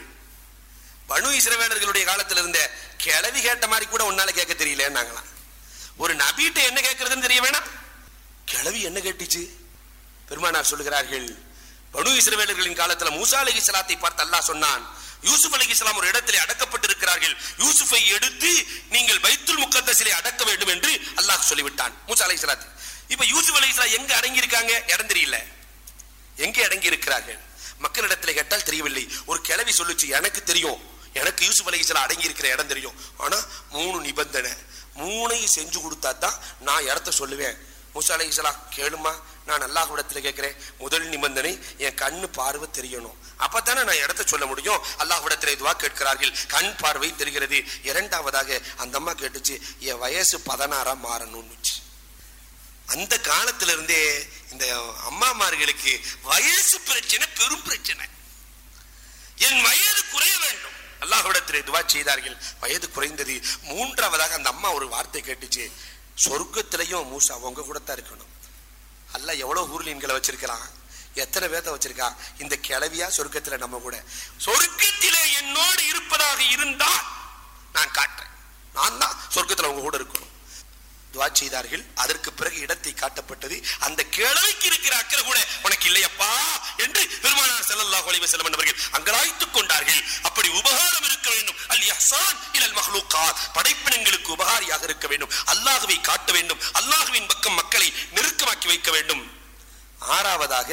பனு இஸ்ரவேலர்களுடைய காலத்துல இருந்த கிளவி கேட்ட மாதிரி கூட உன்னால கேட்க தெரியலன்னாங்களாம் ஒரு நபிட்ட என்ன கேட்கறதுன்னு தெரிய வேணாம் கிளவி என்ன கேட்டுச்சு பெருமானார் சொல்லுகிறார்கள் பனு இஸ்ரவேலர்களின் காலத்துல மூசா அலைஹிஸ்ஸலாத்தை பார்த்து அல்லாஹ் சொன்னான் யூசுப் அலைஹிஸ்ஸலாம் ஒரு இடத்திலே அடக்கப்பட்டிருக்கிறார்கள் யூசுஃபை எடுத்து நீங்கள் பைத்துல் முக்கத்தஸிலே அடக்க வேண்டும் என்று அல்லாஹ் சொல்லிவிட்டான் மூசா அலைஹிஸ்ஸலாத்து இப்ப யூசுப் அலைஹிஸ்ஸலாம் எங்க அடங்கி இருக்காங்க இடம் தெரியல எங்கே அடங்கி இருக்கிறார்கள் மக்களிடத்தில் கேட்டால் தெரியவில்லை ஒரு கிழவி சொல்லுச்சு எனக்கு தெரியும் எனக்கு யூசுப் அலைஹிஸ்ஸலாம் அடங்கி இருக்கிற இடம் தெரியும் ஆனா மூணு நிபந்தனை மூணையும் செஞ்சு கொடுத்தா தான் நான் இடத்த சொல்லுவேன் மூசா அலைஹிஸ்ஸலாம் கேளுமா நான் அல்லாஹ் இடத்துல கேட்கிறேன் முதல் நிபந்தனை என் கண்ணு பார்வை தெரியணும் அப்பதானே நான் இடத்த சொல்ல முடியும் அல்லாஹ் இடத்துல இதுவா கேட்கிறார்கள் கண் பார்வை தெரிகிறது இரண்டாவதாக அந்த அம்மா கேட்டுச்சு என் வயசு பதினாறா மாறணும்னுச்சு அந்த காலத்துல இருந்தே இந்த அம்மாமார்களுக்கு வயசு பிரச்சனை பெரும் பிரச்சனை என் வயது குறைய வேண்டும் அல்லாஹ்விடத்தில் துவா செய்தார்கள் வயது குறைந்தது மூன்றாவதாக அந்த அம்மா ஒரு வார்த்தை கேட்டுச்சு சொர்க்கத்திலையும் மூசா உங்க கூட தான் இருக்கணும் அல்லாஹ் எவ்வளவு ஊர்லீன்களை வச்சிருக்கிறான் எத்தனை பேத்த வச்சிருக்கா இந்த கிளவியா சொர்க்கத்துல நம்ம கூட சொர்க்கத்திலே என்னோடு இருப்பதாக இருந்தால் நான் காட்டுறேன் நான் தான் சொர்க்கத்துல உங்க கூட இருக்கணும் துவா செய்தார்கள் அதற்கு பிறகு இடத்தை காட்டப்பட்டது அந்த கிழமைக்கு இருக்கிற அக்கறை கூட உனக்கு இல்லையப்பா என்று பெருமானார் ஸல்லல்லாஹு அலைஹி வஸல்லம் அவர்கள் அங்கலாய்த்துக் கொண்டார்கள் அப்படி உபகாரம் இருக்க வேண்டும் அல் இஹ்சான் இலல் மஹ்லூகாத் படைப்பினங்களுக்கு உபகாரியாக இருக்க வேண்டும் அல்லாஹ்வை காட்ட வேண்டும் அல்லாஹ்வின் பக்கம் மக்களை நெருக்கமாக்கி வைக்க வேண்டும் ஆறாவதாக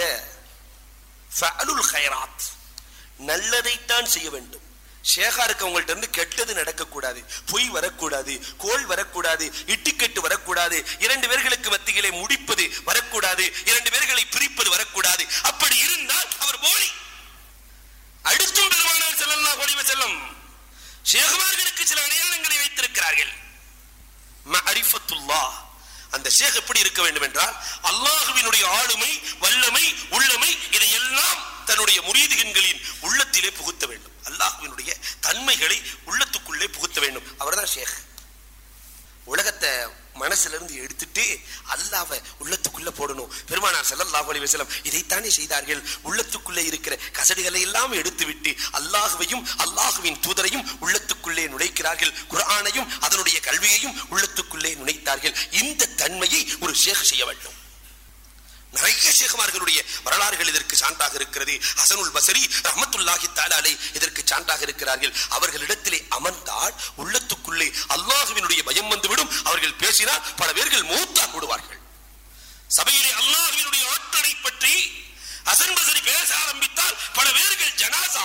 ஃபஅலுல் கைராத் நல்லதைத்தான் செய்ய வேண்டும் ஷேகா இருக்கவங்கள்ட்ட இருந்து கெட்டது நடக்கக்கூடாது பொய் வரக்கூடாது கோல் வரக்கூடாது இட்டிக்கெட்டு வரக்கூடாது இரண்டு பேர்களுக்கு மத்தியிலே முடிப்பது வரக்கூடாது இரண்டு பேர்களை பிரிப்பது வரக்கூடாது அப்படி இருந்தால் அவர் போலி அடுத்தும் பெருமானார் ஸல்லல்லாஹு அலைஹி வஸல்லம் ஷேகுமார்களுக்கு சில அடையாளங்களை வைத்திருக்கிறார்கள் மஅரிஃபத்துல்லாஹ் அந்த ஷேக் எப்படி இருக்க வேண்டும் என்றால் அல்லாஹுவினுடைய ஆளுமை வல்லமை உள்ளமை இதையெல்லாம் தன்னுடைய முரீதுகன்களின் உள்ளத்திலே புகுத்த வேண்டும் அல்லாஹுவினுடைய தன்மைகளை உள்ளத்துக்குள்ளே புகுத்த வேண்டும் அவர்தான் ஷேக் உலகத்தை மனசுல இருந்து எடுத்துட்டு அல்லாஹ்வை உள்ளத்துக்குள்ள போடணும் பெருமானார் ஸல்லல்லாஹு அலைஹி வஸல்லம் இதைத்தானே செய்தார்கள் உள்ளத்துக்குள்ளே இருக்கிற கசடுகளை எல்லாம் எடுத்துவிட்டு அல்லாஹ்வையும் அல்லாஹ்வின் தூதரையும் உள்ளத்துக்குள்ளே நுழைக்கிறார்கள் குர்ஆனையும் அதனுடைய கல்வியையும் உள்ளத்துக்குள்ளே நுழைத்தார்கள் இந்த தன்மையை ஒரு ஷேக் செய்ய வேண்டும் நிறைய ஷேகுமார்களுடைய வரலாறுகள் இதற்கு சான்றாக இருக்கிறது ஹசனுல் பசரி ரஹமத்துல்லாஹி தாலாலை இதற்கு சான்றாக இருக்கிறார்கள் அவர்களிடத்திலே அமர்ந்தால் உள்ளத்துக்குள்ளே அல்லாஹுவினுடைய பயம் வந்துவிடும் அவர்கள் பேசினால் பல பேர்கள் மூத்தா கூடுவார்கள் சபையிலே அல்லாஹுவினுடைய ஆற்றலை பற்றி ஹசன் பசரி பேச ஆரம்பித்தால் பல பேர்கள் ஜனாசா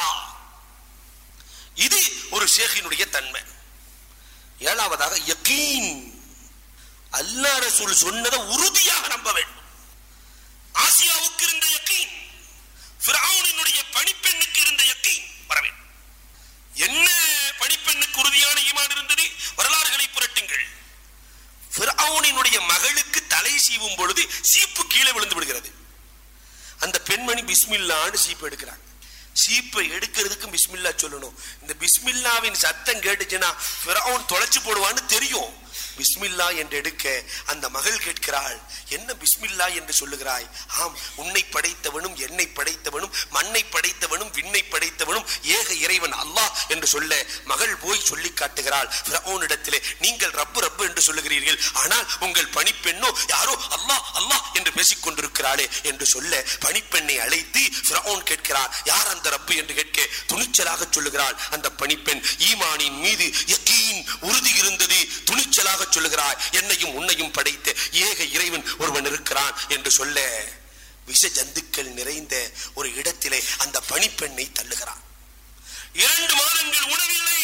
இது ஒரு ஷேഖിனுடைய தன்மை ஏழாவதாக யகீன் அல்லாஹ் ரசூல் சொன்னதை உறுதியாக நம்ப வேண்டும் ஆசியாவுக்கு இருந்த யக்கீன் ஃபிரௌனினுடைய பணிப்பெண்ணுக்கு இருந்த யக்கீன் வர வேண்டும் என்ன பணிப்பெண்ணுக்கு உறுதியான ஈமான் இருந்தது வரலாறுகளை புரட்டுங்கள் ஃபிரௌனினுடைய மகளுக்கு தலை சீவும் பொழுது சீப்பு கீழே விழுந்து விடுகிறது அந்த பெண்மணி பிஸ்மில்லான்னு சீப்பு எடுக்கிறாங்க சீப்பை எடுக்கிறதுக்கும் பிஸ்மில்லா சொல்லணும் இந்த பிஸ்மில்லாவின் சத்தம் கேட்டுச்சுன்னா ஃபிரௌன் தொலைச்சு போடுவான்னு தெரியும் பிஸ்மில்லா என்று எடுக்க அந்த மகள் கேட்கிறாள் என்ன பிஸ்மில்லா என்று சொல்லுகிறாய் ஆம் உன்னை படைத்தவனும் என்னை படைத்தவனும் மண்ணை படைத்தவனும் விண்ணை படைத்தவனும் ஏக இறைவன் அல்லாஹ் என்று சொல்ல மகள் போய் சொல்லி காட்டுகிறாள் இடத்திலே நீங்கள் ரப்பு ரப்பு என்று சொல்லுகிறீர்கள் ஆனால் உங்கள் பணிப்பெண்ணோ யாரோ அல்லாஹ் அல்லாஹ் என்று பேசிக் கொண்டிருக்கிறாளே என்று சொல்ல பணிப்பெண்ணை அழைத்து ஃபிரௌன் கேட்கிறார் யார் அந்த ரப்பு என்று கேட்க துணிச்சலாக சொல்லுகிறாள் அந்த பணிப்பெண் ஈமானின் மீது யக்கீன் உறுதி இருந்தது துணிச்சலாக சொல்லுகிறார் என்னையும் உன்னையும் படைத்த ஏக இறைவன் ஒருவன் இருக்கிறான் என்று சொல்ல விஷ ஜந்துக்கள் நிறைந்த ஒரு இடத்திலே அந்த பணிப்பெண்ணை தள்ளுகிறான் இரண்டு மாதங்கள் உணவில்லை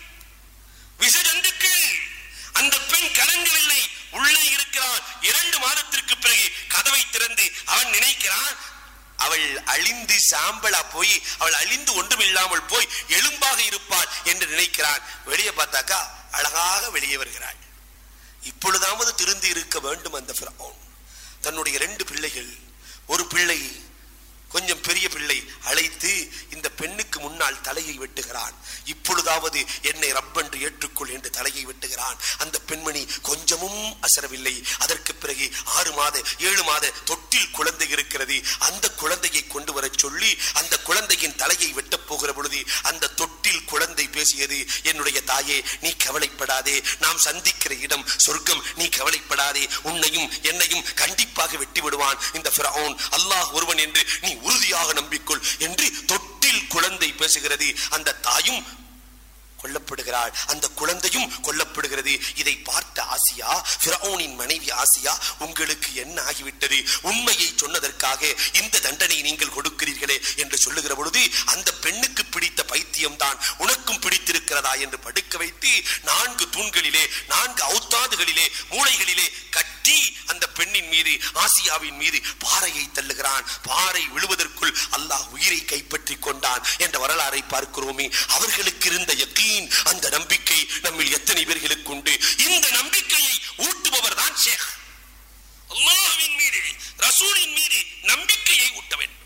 விஷ ஜந்துக்கள் அந்த பெண் கலங்கவில்லை உள்ளே இருக்கிறான் இரண்டு மாதத்திற்கு பிறகு கதவை திறந்து அவன் நினைக்கிறான் அவள் அழிந்து சாம்பலா போய் அவள் அழிந்து ஒன்றுமில்லாமல் போய் எலும்பாக இருப்பாள் என்று நினைக்கிறான் வெளியே பார்த்தாக்கா அழகாக வெளியே வருகிறாள் இப்பொழுதாவது திருந்து இருக்க வேண்டும் அந்த ஃபிரௌன் தன்னுடைய ரெண்டு பிள்ளைகள் ஒரு பிள்ளை கொஞ்சம் பெரிய பிள்ளை அழைத்து இந்த பெண்ணுக்கு முன்னால் தலையை வெட்டுகிறான் இப்பொழுதாவது என்னை ரப்பென்று ஏற்றுக்கொள் என்று தலையை வெட்டுகிறான் அந்த பெண்மணி கொஞ்சமும் அசரவில்லை அதற்கு பிறகு ஆறு மாத ஏழு மாத தொட்டில் குழந்தை இருக்கிறது அந்த குழந்தையை கொண்டு வர சொல்லி அந்த குழந்தையின் தலையை வெட்டப் போகிற பொழுது அந்த தொட்டில் குழந்தை பேசியது என்னுடைய தாயே நீ கவலைப்படாதே நாம் சந்திக்கிற இடம் சொர்க்கம் நீ கவலைப்படாதே உன்னையும் என்னையும் கண்டிப்பாக வெட்டி விடுவான் இந்த ஃபிரௌன் அல்லாஹ் ஒருவன் என்று நீ உறுதியாக நம்பிக்கொள் என்று தொட்டில் குழந்தை பேசுகிறது அந்த தாயும் கொல்லப்படுகிறாள் அந்த குழந்தையும் கொல்லப்படுகிறது இதை பார்த்த ஆசியா ஃபிரௌனின் மனைவி ஆசியா உங்களுக்கு என்ன ஆகிவிட்டது உண்மையை சொன்னதற்காக இந்த தண்டனை நீங்கள் கொடுக்கிறீர்களே என்று சொல்லுகிற பொழுது அந்த பெண்ணுக்கு பிடித்த பைத்தியம் தான் உனக்கும் பிடித்திருக்கிறதா என்று படுக்க வைத்து நான்கு தூண்களிலே நான்கு அவுத்தாதுகளிலே மூளைகளிலே கட்டி அந்த பெண்ணின் மீது ஆசியாவின் மீது பாறையை தள்ளுகிறான் பாறை விழுவதற்குள் அல்லாஹ் உயிரை கைப்பற்றி கொண்டான் என்ற வரலாறை பார்க்கிறோமே அவர்களுக்கு இருந்த யக்கீன் அந்த நம்பிக்கை நம்மில் எத்தனை பேர்களுக்கு உண்டு இந்த நம்பிக்கையை ஊட்டுபவர் தான் ஷேக் அல்லாஹ்வின் மீது ரசூலின் மீது நம்பிக்கையை ஊட்ட வேண்டும்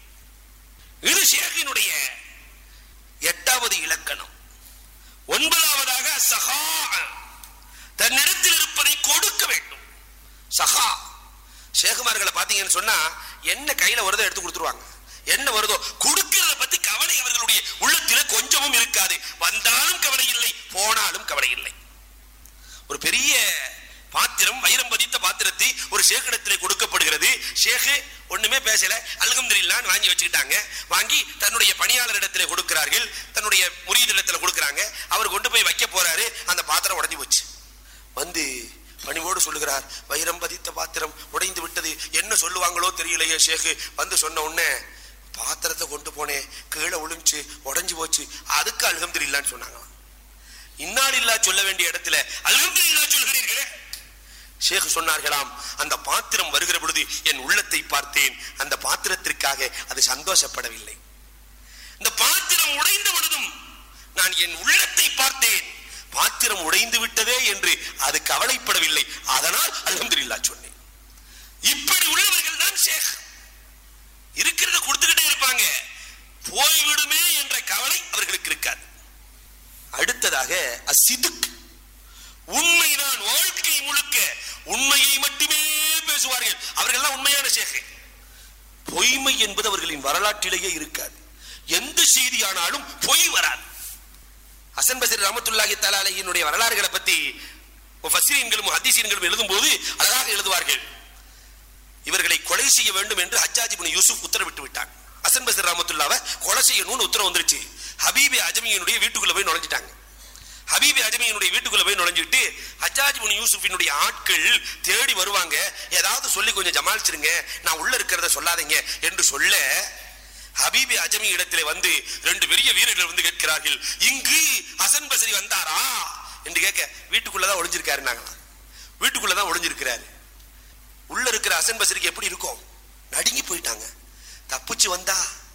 இது ஷேக்கினுடைய எட்டாவது இலக்கணம் ஒன்பதாவதாக சஹா தன்னிடத்தில் இருப்பதை கொடுக்க வேண்டும் சஹா ஷேகுமார்களை பாத்தீங்கன்னு சொன்னா என்ன கையில வருதோ எடுத்து கொடுத்துருவாங்க என்ன வருதோ கொடுக்கிறத பத்தி கவலை அவர்களுடைய உள்ளத்தில கொஞ்சமும் இருக்காது வந்தாலும் கவலை இல்லை போனாலும் கவலை இல்லை ஒரு பெரிய பாத்திரம் வைரம் பதித்த பாத்திரத்தை ஒரு ஷேக்கிடத்திலே கொடுக்கப்படுகிறது ஷேக்கு ஒண்ணுமே பேசல அல்ஹம்துலில்லாஹ்னு வாங்கி வச்சுக்கிட்டாங்க வாங்கி தன்னுடைய பணியாளரிடத்திலே கொடுக்கிறார்கள் தன்னுடைய முறியீதிடத்துல கொடுக்கறாங்க அவர் கொண்டு போய் வைக்க போறாரு அந்த பாத்திரம் உடைஞ்சு போச்சு வந்து பணிவோடு சொல்லுகிறார் வைரம் பதித்த பாத்திரம் உடைந்து விட்டது என்ன சொல்லுவாங்களோ தெரியலையே ஷேக்கு வந்து சொன்ன உடனே பாத்திரத்தை கொண்டு போனேன் கீழே ஒளிஞ்சு உடைஞ்சு போச்சு அதுக்கு அல்ஹம்துலில்லாஹ்னு சொன்னாங்களாம் இன்னாலில்லா சொல்ல வேண்டிய இடத்துல அல்ஹம்துலில்லா சொல்கிறீர்களே ஷேக் சொன்னார்களாம் அந்த பாத்திரம் வருகிற பொழுது என் உள்ளத்தை பார்த்தேன் அந்த பாத்திரத்திற்காக அது சந்தோஷப்படவில்லை இந்த பாத்திரம் உடைந்த பொழுதும் நான் என் உள்ளத்தை பார்த்தேன் பாத்திரம் உடைந்து விட்டதே என்று அது கவலைப்படவில்லை அதனால் அல்ஹம்துலில்லாஹ் சொன்னேன் இப்படி உள்ளவர்கள் தான் ஷேக் இருக்கிறத கொடுத்துக்கிட்டே இருப்பாங்க போய்விடுமே என்ற கவலை அவர்களுக்கு இருக்காது அடுத்ததாக அசிதுக் உண்மைதான் வாழ்க்கை முழுக்க உண்மையை மட்டுமே பேசுவார்கள் அவர்கள்லாம் உண்மையான சேகை பொய்மை என்பது அவர்களின் வரலாற்றிலேயே இருக்காது எந்த செய்தியானாலும் பொய் வராது ஹசன் பசீர் ரமத்துல்லாஹி தலாலையினுடைய வரலாறுகளை பத்தி ஃபஸ்ரீன்களும் ஹதீசீன்களும் எழுதும் போது அழகாக எழுதுவார்கள் இவர்களை கொலை செய்ய வேண்டும் என்று ஹஜ்ஜாஜ் இப்னு யூசுப் உத்தரவிட்டு விட்டான் ஹசன் பசீர் ரஹமத்துல்லாவை கொலை செய்யணும்னு உத்தரவு வந்துருச்சு ஹபீபி அஜமியினுடைய வீட்டுக்குள்ள போய் நுழைஞ்சிட்டாங்க ஹபீபி அஜமியினுடைய வீட்டுக்குள்ள போய் நுழைஞ்சிட்டு ஹஜ்ஜாஜ் இப்னு யூசுஃபினுடைய ஆட்கள் தேடி வருவாங்க ஏதாவது சொல்லி கொஞ்சம் ஜமாளிச்சிருங்க நான் உள்ள இருக்கிறத சொல்லாதீங்க என்று சொல்ல ஹபீபி அஜமி இடத்திலே வந்து ரெண்டு பெரிய வீரர்கள் வந்து கேட்கிறார்கள் இங்கு ஹசன் பசரி வந்தாரா என்று கேட்க வீட்டுக்குள்ளதான் ஒளிஞ்சிருக்காரு நாங்களாம் வீட்டுக்குள்ளதான் ஒளிஞ்சிருக்கிறாரு உள்ள இருக்கிற ஹசன் பசரிக்கு எப்படி இருக்கும் நடுங்கி போயிட்டாங்க தப்பிச்சு வந்தா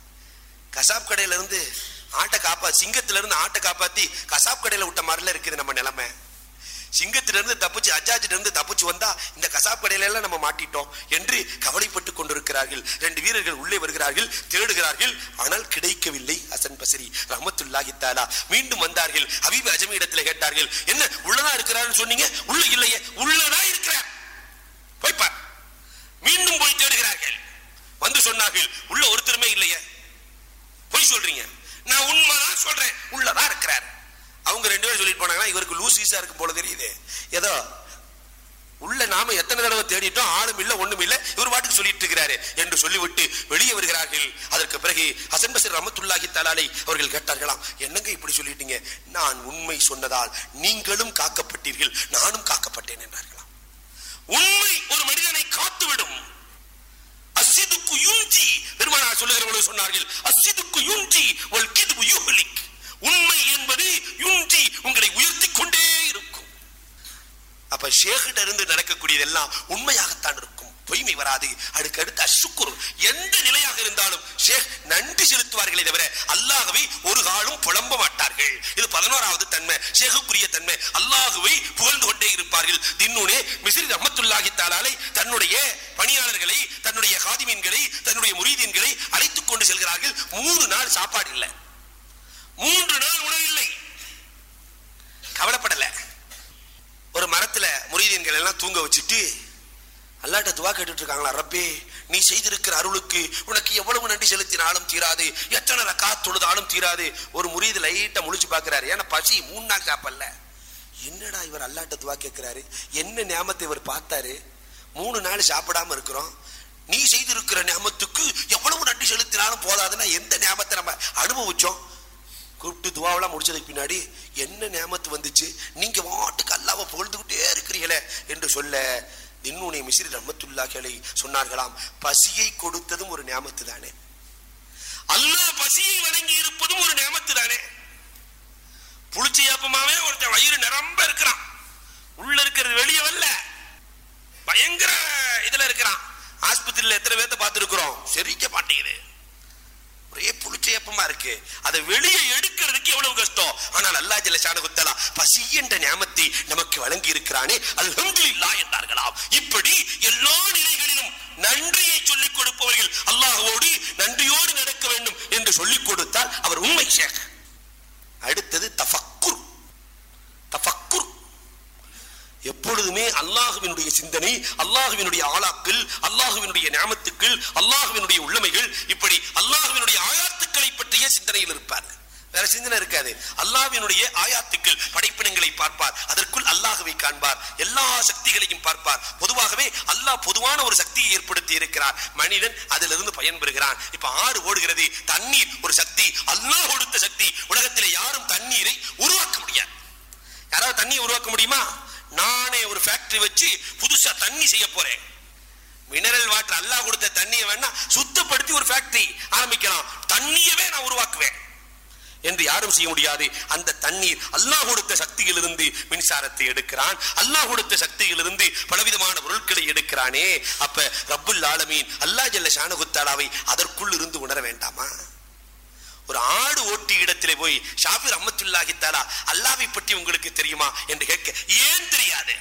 கசாப் கடையில இருந்து ஆட்டை காப்பா சிங்கத்துல இருந்து ஆட்டை காப்பாத்தி கசாப் கடையில விட்ட மாதிரில இருக்குது நம்ம நிலைமை சிங்கத்திலிருந்து தப்பிச்சு அஜாஜிட்ட இருந்து தப்பிச்சு வந்தா இந்த கசாப் கடையில எல்லாம் நம்ம மாட்டிட்டோம் என்று கவலைப்பட்டு கொண்டிருக்கிறார்கள் ரெண்டு வீரர்கள் உள்ளே வருகிறார்கள் தேடுகிறார்கள் ஆனால் கிடைக்கவில்லை ஹசன் பசரி ரஹமத்துல்லாஹி தாலா மீண்டும் வந்தார்கள் ஹபீப் அஜமி இடத்துல கேட்டார்கள் என்ன உள்ளதா இருக்கிறாருன்னு சொன்னீங்க உள்ள இல்லையே உள்ளதா இருக்கிறார் போய்ப்பா மீண்டும் போய் தேடுகிறார்கள் வந்து சொன்னார்கள் உள்ள ஒருத்தருமே இல்லையே பொய் சொல்றீங்க நான் உண்மைதான் சொல்றேன் உள்ளதா இருக்கிறார் அவங்க ரெண்டு பேரும் சொல்லிட்டு போனாங்கன்னா இவருக்கு லூஸ் ஈஸா இருக்கும் போல தெரியுது ஏதோ உள்ள நாம எத்தனை தடவை தேடிட்டோம் ஆளும் இல்ல ஒண்ணும் இல்ல இவர் பாட்டுக்கு சொல்லிட்டு இருக்கிறாரு என்று சொல்லிவிட்டு வெளியே வருகிறார்கள் அதற்கு பிறகு ஹசன் பசர் ரமத்துல்லாஹி தலாலை அவர்கள் கேட்டார்களாம் என்னங்க இப்படி சொல்லிட்டீங்க நான் உண்மை சொன்னதால் நீங்களும் காக்கப்பட்டீர்கள் நானும் காக்கப்பட்டேன் என்றார்களாம் உண்மை ஒரு மனிதனை காத்துவிடும் அசிதுக்கு யுஞ்சி பெருமானார் சொல்லுகிறவர்கள் சொன்னார்கள் அசிதுக்கு யுஞ்சி வல் கிதுபு யுஹ்லிக் உண்மை என்பது யுஞ்சி உங்களை உயர்த்தி கொண்டே இருக்கும் அப்ப ஷேகிட்ட இருந்து நடக்கக்கூடியதெல்லாம் உண்மையாகத்தான் இருக்கும் பொய்மை வராது அதுக்கு அடுத்து அசுக்குர் எந்த நிலையாக இருந்தாலும் ஷேக் நன்றி செலுத்துவார்களே தவிர அல்லாஹ்வை ஒரு காலம் புலம்ப மாட்டார்கள் இது பதினோராவது தன்மை ஷேகுக்குரிய தன்மை அல்லாஹுவை புகழ்ந்து கொண்டே இருப்பார்கள் தின்னூனே மிஸ்ரி ரஹமத்துல்லாஹி தாலாலை தன்னுடைய பணியாளர்களை தன்னுடைய காதிமீன்களை தன்னுடைய முரீதீன்களை அழைத்துக் கொண்டு செல்கிறார்கள் மூணு நாள் சாப்பாடு இல்லை மூன்று நாள் உணவு இல்லை கவலைப்படல ஒரு மரத்துல முரீதீன்கள் எல்லாம் தூங்க வச்சுட்டு அல்லாட்ட துவா கேட்டுட்டு இருக்காங்களா ரப்பே நீ செய்திருக்கிற அருளுக்கு உனக்கு எவ்வளவு நன்றி செலுத்தினாலும் தீராது எத்தனை ரக்கா தொழுதாலும் தீராது ஒரு முரீது லைட்டா முழிச்சு பாக்குறாரு ஏன்னா பசி மூணு நாள் சாப்பிடல என்னடா இவர் அல்லாட்ட துவா கேட்கிறாரு என்ன ஞாபகத்தை இவர் பார்த்தாரு மூணு நாள் சாப்பிடாம இருக்கிறோம் நீ செய்திருக்கிற ஞாபகத்துக்கு எவ்வளவு நன்றி செலுத்தினாலும் போதாதுன்னா எந்த ஞாபகத்தை நம்ம அனுபவிச்சோம் கூப்பிட்டு துவாவெல்லாம் முடிச்சதுக்கு பின்னாடி என்ன ஞாபகத்து வந்துச்சு நீங்க வாட்டுக்கு அல்லாவை புகழ்ந்துகிட்டே இருக்கிறீங்களே என்று சொல்ல இன்னுனை மிஸ்ரி ரஹமத்துல்லாஹி சொன்னார்களாம் பசியை கொடுத்ததும் ஒரு ஞாபகத்து தானே அல்லாஹ் பசியை வழங்கி இருப்பதும் ஒரு ஞாபகத்து தானே புளிச்சியாப்பமாவே ஒருத்தன் வயிறு நிரம்ப இருக்கிறான் உள்ள இருக்கிறது வெளியே வரல பயங்கர இதுல இருக்கிறான் ஆஸ்பத்திரியில எத்தனை பேர்த்த பார்த்திருக்கிறோம் செரிக்க மாட்டேங்குது ஒரே புளிச்சேப்பமா இருக்கு அதை வெளியே எடுக்கிறதுக்கு எவ்வளவு கஷ்டம் ஆனால் அல்லா ஜல்ல ஷானகுத்தலா பசி என்ற ஞாபத்தை நமக்கு வழங்கி இருக்கிறானே அல்ஹம்துலில்லாஹ் என்றார்களாம் இப்படி எல்லா நிலைகளிலும் நன்றியை சொல்லிக் கொடுப்பவர்கள் அல்லாஹ்வோடு நன்றியோடு நடக்க வேண்டும் என்று சொல்லிக் கொடுத்தால் அவர் உண்மை ஷேக் அடுத்தது தஃபக்குர் தஃபக்குர் எப்பொழுதுமே அல்லாஹுவினுடைய சிந்தனை அல்லாஹுவினுடைய ஆளாக்கள் அல்லாஹுவினுடைய ஞாபத்துக்கள் அல்லாஹுவினுடைய உள்ளமைகள் இப்படி அல்லாஹுவினுடைய ஆயாத்துக்களை பற்றிய சிந்தனையில் இருப்பார் வேற சிந்தனை இருக்காது அல்லாஹ்வினுடைய ஆயாத்துக்கள் படைப்பினங்களை பார்ப்பார் அதற்குள் அல்லாஹுவை காண்பார் எல்லா சக்திகளையும் பார்ப்பார் பொதுவாகவே அல்லாஹ் பொதுவான ஒரு சக்தியை ஏற்படுத்தி இருக்கிறார் மனிதன் அதிலிருந்து பயன்பெறுகிறான் இப்ப ஆறு ஓடுகிறது தண்ணீர் ஒரு சக்தி அல்லாஹ் கொடுத்த சக்தி உலகத்திலே யாரும் தண்ணீரை உருவாக்க முடியாது யாராவது தண்ணியை உருவாக்க முடியுமா நானே ஒரு ஃபேக்டரி வச்சு புதுசா தண்ணி செய்ய போறேன் மினரல் வாட்டர் அல்லாஹ் கொடுத்த தண்ணியை வேணா சுத்தப்படுத்தி ஒரு ஃபேக்டரி ஆரம்பிக்கலாம் தண்ணியவே நான் உருவாக்குவேன் என்று யாரும் செய்ய முடியாது அந்த தண்ணீர் அல்லாஹ் கொடுத்த சக்தியிலிருந்து மின்சாரத்தை எடுக்கிறான் அல்லாஹ் கொடுத்த சக்தியிலிருந்து பலவிதமான பொருட்களை எடுக்கிறானே அப்ப ரப்புல் ஆலமீன் அல்லாஹ் ஜல்ல ஷானகுத்தாலாவை அதற்குள் இருந்து உணர வேண்டாமா ஒரு ஆடு ஓட்டி இடத்திலே போய் ஷாபிர் அம்மத்துல்லாஹி தாலா அல்லாவை பற்றி உங்களுக்கு தெரியுமா என்று கேட்க ஏன் தெரியாது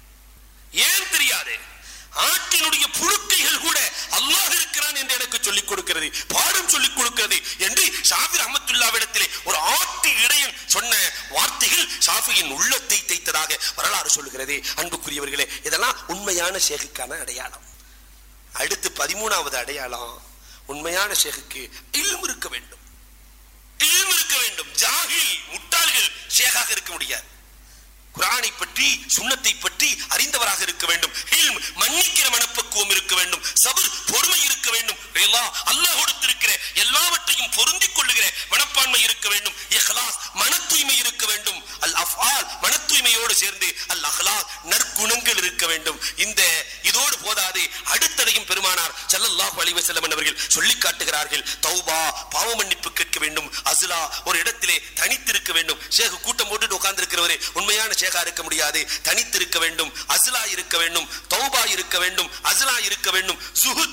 ஏன் தெரியாது ஆட்டினுடைய புழுக்கைகள் கூட அல்லாஹ் இருக்கிறான் என்று எனக்கு சொல்லிக் கொடுக்கிறது பாடம் சொல்லிக் கொடுக்கிறது என்று ஷாபிர் அஹமத்துல்லாவிடத்திலே ஒரு ஆட்டு இடையன் சொன்ன வார்த்தைகள் ஷாஃபியின் உள்ளத்தை தைத்ததாக வரலாறு சொல்லுகிறது அன்புக்குரியவர்களே இதெல்லாம் உண்மையான ஷேகுக்கான அடையாளம் அடுத்து பதிமூணாவது அடையாளம் உண்மையான ஷேகுக்கு இல்ம் இருக்க வேண்டும் இல்ம் இருக்க வேண்டும் ஜாகில் முட்டாள்கள் ஷேகாக இருக்க முடியாது குரானை பற்றி சுண்ணத்தை பற்றி அறிந்தவராக இருக்க வேண்டும் இல்ம் மன்னிக்கிற மனப்பக்குவம் இருக்க வேண்டும் சபர் பொறுமை இருக்க வேண்டும் ரிலா அல்லாஹ் கொடுத்திருக்கிற எல்லாவற்றையும் பொருந்திக் கொள்ளுகிற மனப்பான்மை இருக்க வேண்டும் இஹ்லாஸ் மன தூய்மை இருக்க வேண்டும் அல் அஃஆல் மன தூய்மையோடு சேர்ந்து அல் அஹ்லாக் நற்குணங்கள் இருக்க வேண்டும் இந்த இதோடு போதாது அடுத்ததையும் பெருமானார் ஸல்லல்லாஹு அலைஹி வஸல்லம் அவர்கள் சொல்லி காட்டுகிறார்கள் தௌபா பாவ மன்னிப்பு கேட்க வேண்டும் அஸ்லா ஒரு இடத்திலே தனித்திருக்க வேண்டும் ஷேக் கூட்டம் போட்டுட்டு உட்கார்ந்து இருக்கிறவரே உண்மையான ஷேகா இருக்க முடியாது தனித்திருக்க வேண்டும் அஸ்லா இருக்க வேண்டும் தௌபா இருக்க வேண்டும் அஸ்லா இருக்க வேண்டும் ஜுஹுத்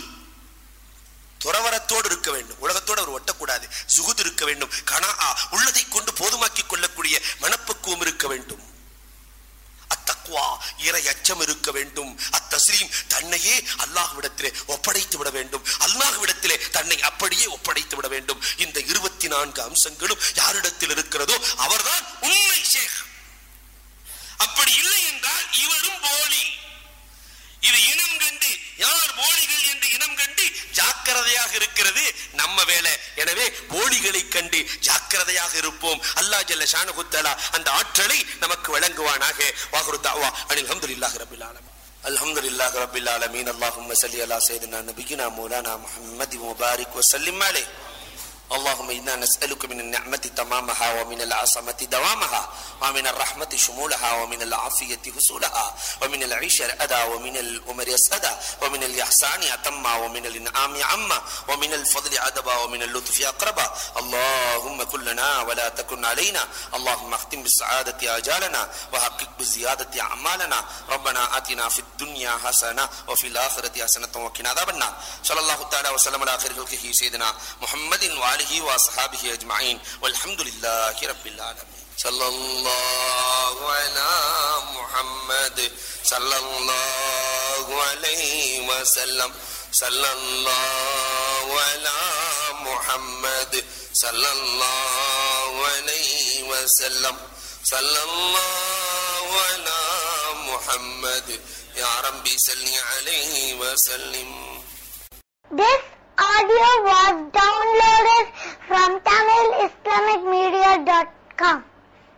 துறவரத்தோடு இருக்க வேண்டும் உலகத்தோடு அவர் ஒட்டக்கூடாது ஜுகுத் இருக்க வேண்டும் கனா உள்ளதை கொண்டு போதுமாக்கிக் கொள்ளக்கூடிய மனப்பக்குவம் இருக்க வேண்டும் அத்த தக்வா இறை அச்சம் இருக்க வேண்டும் அத்தஸ்லீம் தன்னையே அல்லாஹ்விடத்திலே ஒப்படைத்து விட வேண்டும் அல்லாஹ்விடத்திலே தன்னை அப்படியே ஒப்படைத்து விட வேண்டும் இந்த இருபத்தி நான்கு அம்சங்களும் யாரிடத்தில் இருக்கிறதோ அவர்தான் உண்மை ஷேக் அப்படி இல்லை என்றால் இவரும் போலி இது இனம் கண்டு யார் போலிகள் என்று இனம் கண்டு ஜாக்கிரதையாக இருக்கிறது நம்ம வேலை எனவே போலிகளை கண்டு ஜாக்கிரதையாக இருப்போம் அல்லாஹ் ஜல்ல ஷானகுத்தலா அந்த ஆற்றலை நமக்கு வழங்குவானாக வாகுரு தாவா அனில் அல்ஹம்துலில்லாஹி ரப்பில் ஆலமீன் الحمد لله رب العالمين اللهم صل على سيدنا نبينا مولانا محمد وبارك وسلم عليه اللهم إنا نسألك من النعمة تمامها ومن العصمة دوامها ومن الرحمة شمولها ومن العافية حصولها ومن العيش الأدى ومن الأمر أسأدا ومن الإحسان أتما ومن الإنعام عما ومن الفضل عدبا ومن اللطف أقربا اللهم كن لنا ولا تكن علينا اللهم اختم بالسعادة آجالنا وحقق بزيادة أعمالنا ربنا آتنا في الدنيا حسنة وفي الآخرة حسنة وقنا عذاب النار صلى الله تعالى وسلم على خير خلقه سيدنا محمد وآله وأصحابه أجمعين والحمد لله رب العالمين صلى الله على محمد صلى الله عليه وسلم صلى الله على محمد صلى الله عليه وسلم صلى الله على محمد يا ربي صل عليه وسلم This audio was downloaded